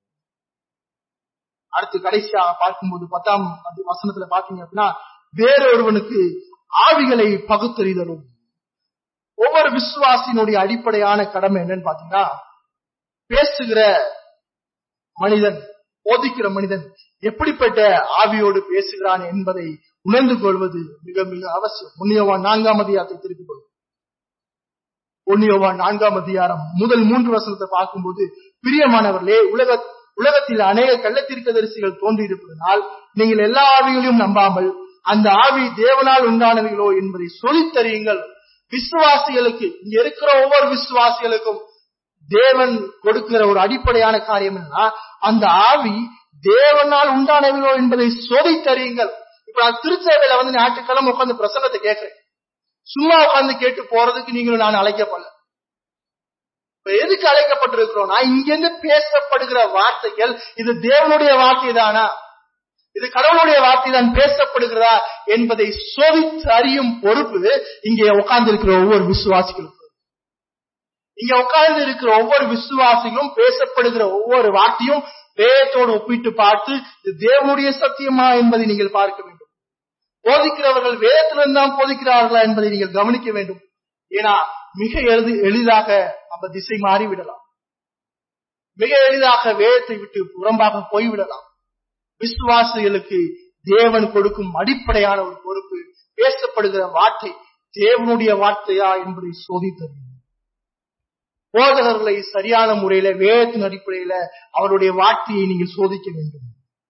அடுத்து கடைசியாக பார்க்கும்போது பத்தாம் வசனத்துல பாத்தீங்க அப்படின்னா வேறொருவனுக்கு ஆவிகளை பகுத்தறிதலும் ஒவ்வொரு விசுவாசியினுடைய அடிப்படையான கடமை என்னன்னு பாத்தீங்கன்னா பேசுகிற மனிதன் போதிக்கிற மனிதன் எப்படிப்பட்ட ஆவியோடு பேசுகிறான் என்பதை உணர்ந்து கொள்வது மிக மிக அவசியம் முன்னியவான் நான்காம் அதிகாரத்தை திருப்பிக் கொள்வது ஒன்னியோவான் நான்காம் அதிகாரம் முதல் மூன்று வசனத்தை பார்க்கும்போது பிரியமானவர்களே உலக உலகத்தில் அநேக கள்ளத்தீர்க்கதரிசிகள் தோன்றியிருப்பதனால் நீங்கள் எல்லா ஆவிகளையும் நம்பாமல் அந்த ஆவி தேவனால் உண்டானவைகளோ என்பதை சொல்லித்தறியுங்கள் விசுவாசிகளுக்கு இங்க இருக்கிற ஒவ்வொரு விசுவாசிகளுக்கும் தேவன் கொடுக்கிற ஒரு அடிப்படையான காரியம் என்னன்னா அந்த ஆவி தேவனால் உண்டானவைகளோ என்பதை சோதித்தறியுங்கள் இப்ப நான் திருச்சேவையில வந்து ஞாயிற்றுக்கிழமை உட்காந்து பிரசங்கத்தை கேட்கிறேன் சும்மா உட்கார்ந்து கேட்டு போறதுக்கு நீங்களும் நான் அழைக்கப்படல இப்ப எதுக்கு அழைக்கப்பட்டிருக்கிறோம்னா இங்கிருந்து பேசப்படுகிற வார்த்தைகள் இது தேவனுடைய வார்த்தை தானா இது கடவுளுடைய வார்த்தை தான் பேசப்படுகிறதா என்பதை சோதித்து அறியும் பொறுப்பு இங்கே உட்கார்ந்து இருக்கிற ஒவ்வொரு விசுவாசிகளுக்கும் இங்க உட்கார்ந்து இருக்கிற ஒவ்வொரு விசுவாசிகளும் பேசப்படுகிற ஒவ்வொரு வார்த்தையும் வேதத்தோடு ஒப்பிட்டு பார்த்து இது தேவனுடைய சத்தியமா என்பதை நீங்கள் பார்க்க வேண்டும் போதிக்கிறவர்கள் வேதத்திலிருந்து தான் போதிக்கிறார்களா என்பதை நீங்கள் கவனிக்க வேண்டும் ஏன்னா மிக எளிது எளிதாக நம்ம திசை மாறிவிடலாம் மிக எளிதாக வேதத்தை விட்டு புறம்பாக போய்விடலாம் விசுவாசிகளுக்கு தேவன் கொடுக்கும் அடிப்படையான ஒரு பொறுப்பு பேசப்படுகிற வார்த்தை தேவனுடைய வார்த்தையா என்பதை சோதித்தது போதகர்களை சரியான முறையில வேதத்தின் அடிப்படையில அவருடைய வார்த்தையை நீங்கள் சோதிக்க வேண்டும்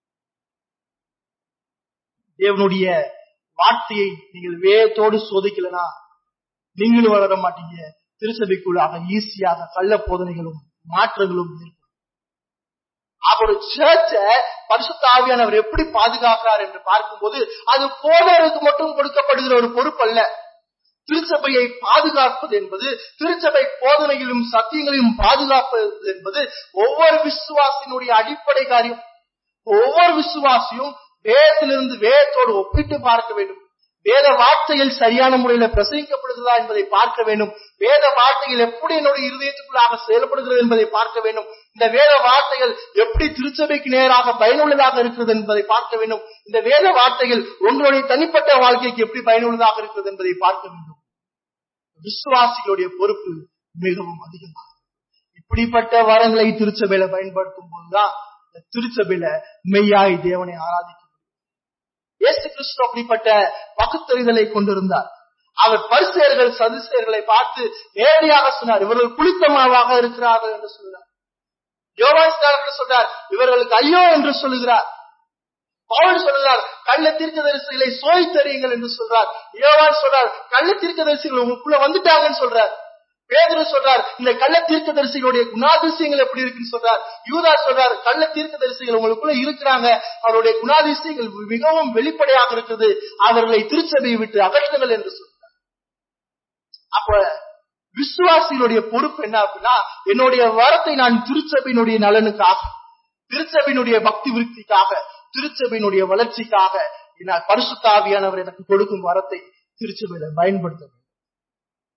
தேவனுடைய வார்த்தையை நீங்கள் வேதத்தோடு சோதிக்கலனா நீங்களும் வளர மாட்டீங்க திருச்சபைக்குள்ளாக ஈஸியாக கள்ள போதனைகளும் மாற்றங்களும் ஏற்படும் அவர் சேர்ச்ச பரிசுத்த ஆவியானவர் எப்படி பாதுகாக்கிறார் என்று பார்க்கும்போது அது போதருக்கு மட்டும் கொடுக்கப்படுகிற ஒரு பொறுப்பு அல்ல திருச்சபையை பாதுகாப்பது என்பது திருச்சபை போதனையிலும் சத்தியங்களையும் பாதுகாப்பது என்பது ஒவ்வொரு விசுவாசினுடைய அடிப்படை காரியம் ஒவ்வொரு விசுவாசியும் வேதத்திலிருந்து வேதத்தோடு ஒப்பிட்டு பார்க்க வேண்டும் வேத வார்த்தைகள் சரியான முறையில பிரசங்கிக்கப்படுகிறதா என்பதை பார்க்க வேண்டும் வேத வார்த்தைகள் எப்படி என்னுடைய இருதயத்துக்குள்ளாக செயல்படுகிறது என்பதை பார்க்க வேண்டும் இந்த வேத வார்த்தைகள் எப்படி திருச்சபைக்கு நேராக பயனுள்ளதாக இருக்கிறது என்பதை பார்க்க வேண்டும் இந்த வேத வார்த்தைகள் உங்களுடைய தனிப்பட்ட வாழ்க்கைக்கு எப்படி பயனுள்ளதாக இருக்கிறது என்பதை பார்க்க வேண்டும் விசுவாசிகளுடைய பொறுப்பு மிகவும் அதிகமாகும் இப்படிப்பட்ட வரங்களை திருச்சபையில பயன்படுத்தும் போதுதான் இந்த திருச்சபையில மெய்யாய் தேவனை ஆராதிக்க இயேசு கிறிஸ்து அப்படிப்பட்ட பகுத்தறிதலை கொண்டிருந்தார் அவர் பரிசெயர்கள் சதுசேயர்களை பார்த்து நேரடியாக சொன்னார் இவர்கள் புளித்தமாவாக இருக்கிறார்கள் என்று சொல்கிறார் யோகாஸ்தாரர்கள் சொல்றார் இவர்களுக்கு ஐயோ என்று சொல்லுகிறார் பவுல் சொல்கிறார் கள்ள தீர்க்க தரிசிகளை சோய்த்தறியுங்கள் என்று சொல்றார் யோவான் சொல்றார் கள்ள தீர்க்க தரிசிகள் உங்களுக்குள்ள வந்துட்டாங்கன்னு சொல்றார் பேதுரு சொல்றார் இந்த கள்ள தீர்க்க தரிசிகளுடைய குணாதிசயங்கள் எப்படி இருக்குன்னு சொல்றார் யூதா சொல்றார் கள்ள தீர்க்க தரிசிகள் உங்களுக்குள்ள இருக்கிறாங்க அவருடைய குணாதிசயங்கள் மிகவும் வெளிப்படையாக இருக்குது அவர்களை திருச்சபையை விட்டு அகற்றுங்கள் என்று சொல்றார் அப்ப விசுவாசிகளுடைய பொறுப்பு என்ன அப்படின்னா என்னுடைய வரத்தை நான் திருச்சபையினுடைய நலனுக்காக திருச்சபையினுடைய பக்தி விருத்திக்காக திருச்சபையினுடைய வளர்ச்சிக்காக நான் பரிசுத்தாவியானவர் எனக்கு கொடுக்கும் வரத்தை திருச்சபையில பயன்படுத்த வேண்டும்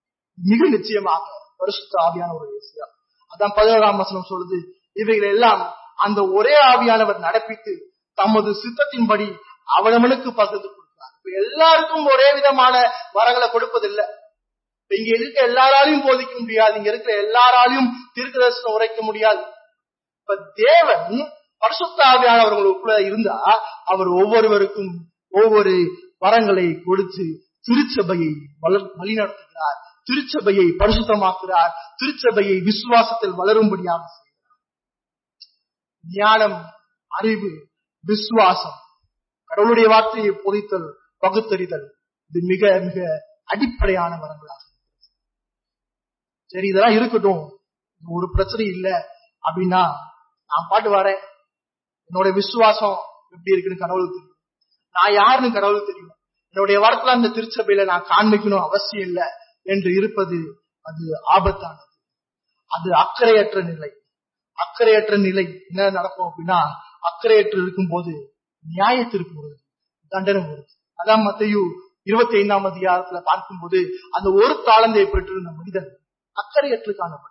மிக நிச்சயமாக பரிசுத்த ஆவியான ஒரு ஏசியா அதான் பதினோராம் வசனம் சொல்லுது இவைகள் எல்லாம் அந்த ஒரே ஆவியானவர் நடப்பித்து தமது சித்தத்தின்படி அவனவனுக்கு பகிர்ந்து கொடுத்தார் இப்ப எல்லாருக்கும் ஒரே விதமான வரங்களை கொடுப்பதில்லை இப்ப இங்க இருக்க எல்லாராலையும் போதிக்க முடியாது இங்க இருக்கிற எல்லாராலையும் தீர்க்கதரிசனம் உரைக்க முடியாது இப்ப தேவன் பரிசுத்த ஆவியானவர்களுக்குள்ள இருந்தா அவர் ஒவ்வொருவருக்கும் ஒவ்வொரு வரங்களை கொடுத்து திருச்சபையை வளர் வழிநடத்துகிறார் திருச்சபையை பரிசுத்தமாக்குகிறார் திருச்சபையை விசுவாசத்தில் வளரும்படியாக செய்கிறார் ஞானம் அறிவு விசுவாசம் கடவுளுடைய வார்த்தையை பொதித்தல் பகுத்தறிதல் இது மிக மிக அடிப்படையான வரங்களாக சரி இதெல்லாம் இருக்கட்டும் ஒரு பிரச்சனை இல்ல அப்படின்னா நான் பாட்டு வரேன் என்னோட விசுவாசம் எப்படி இருக்குன்னு கடவுளுக்கு தெரியும் நான் யாருன்னு கடவுளுக்கு தெரியும் என்னுடைய வாரத்துல அந்த திருச்சபையில நான் காண்பிக்கணும் அவசியம் இல்லை என்று இருப்பது அது ஆபத்தானது அது அக்கறையற்ற நிலை அக்கறையற்ற நிலை என்ன நடக்கும் அப்படின்னா அக்கறையற்று இருக்கும் போது நியாயத்திற்கு வருது தண்டனை வருது அதான் மத்தையும் இருபத்தி ஐந்தாம் அதிகாரத்துல பார்க்கும்போது அந்த ஒரு தாளந்தை பெற்றிருந்த மனிதன் அக்கறையற்று காணப்பட்டான்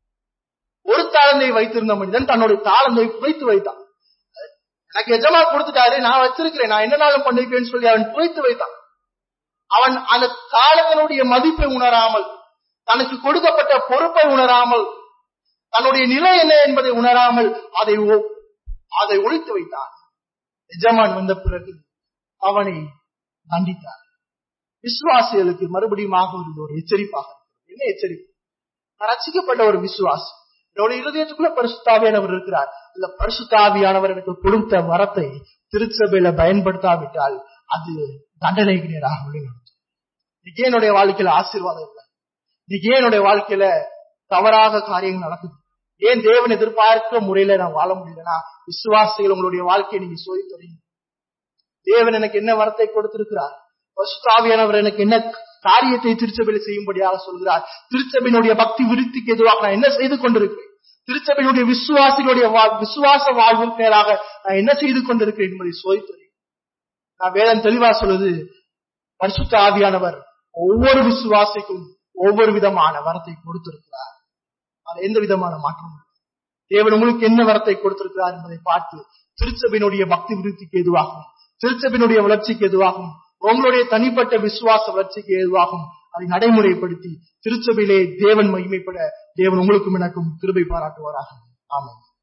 ஒரு தாளந்தை வைத்திருந்த மனிதன் தன்னுடைய தாளந்தை புதைத்து வைத்தான் எனக்கு எஜமா கொடுத்துட்டாரு நான் வச்சிருக்கிறேன் நான் என்னனாலும் பண்ணிருக்கேன்னு சொல்லி அவன் புதைத்து வைத்தான் அவன் அந்த தாளத்தினுடைய மதிப்பை உணராமல் தனக்கு கொடுக்கப்பட்ட பொறுப்பை உணராமல் தன்னுடைய நிலை என்ன என்பதை உணராமல் அதை அதை ஒழித்து வைத்தான் எஜமான் வந்த பிறகு அவனை தண்டித்தார் விசுவாசிகளுக்கு மறுபடியும் ஆகுவது ஒரு எச்சரிப்பாக என்ன எச்சரிப்பு நான் ரசிக்கப்பட்ட ஒரு விசுவாசி என்னோட இருதயத்துக்குள்ள பரிசுத்தாவியானவர் இருக்கிறார் இந்த பரிசுத்தாவியானவர் எனக்கு கொடுத்த வரத்தை திருச்சபையில பயன்படுத்தாவிட்டால் அது தண்டனைக்கு நேராக வழிநடத்தும் இன்னைக்கு என்னுடைய வாழ்க்கையில ஆசீர்வாதம் இல்லை இன்னைக்கு என்னுடைய வாழ்க்கையில தவறாக காரியங்கள் நடக்குது ஏன் தேவன் எதிர்பார்க்கிற முறையில நான் வாழ முடியலனா விசுவாசிகள் உங்களுடைய வாழ்க்கையை நீங்க சோதித்தறீங்க தேவன் எனக்கு என்ன வரத்தை கொடுத்திருக்கிறார் பசுத்தாவியானவர் எனக்கு என்ன காரியத்தை திருச்சபையில செய்யும்படியாக சொல்கிறார் திருச்சபையினுடைய பக்தி விருத்திக்கு எதுவாக நான் என்ன செய்து கொண்டிருக்கிறேன் திருச்சபையினுடைய விசுவாசிகளுடைய விசுவாச வாழ்வுக்கு நேராக நான் என்ன செய்து கொண்டிருக்கிறேன் என்பதை சோதித்தறேன் நான் வேதம் தெளிவா சொல்லுது பரிசுத்த ஆவியானவர் ஒவ்வொரு விசுவாசிக்கும் ஒவ்வொரு விதமான வரத்தை கொடுத்திருக்கிறார் அது எந்த விதமான மாற்றமும் தேவன் உங்களுக்கு என்ன வரத்தை கொடுத்திருக்கிறார் என்பதை பார்த்து திருச்சபையினுடைய பக்தி விருத்திக்கு எதுவாகும் திருச்சபையினுடைய வளர்ச்சிக்கு எதுவாகும் உங்களுடைய தனிப்பட்ட விசுவாச வளர்ச்சிக்கு எதுவாகும் அதை நடைமுறைப்படுத்தி திருச்சபையிலே தேவன் மகிமைப்பட தேவன் உங்களுக்கும் எனக்கும் கிருபை பாராட்டுவாராக ஆமாம்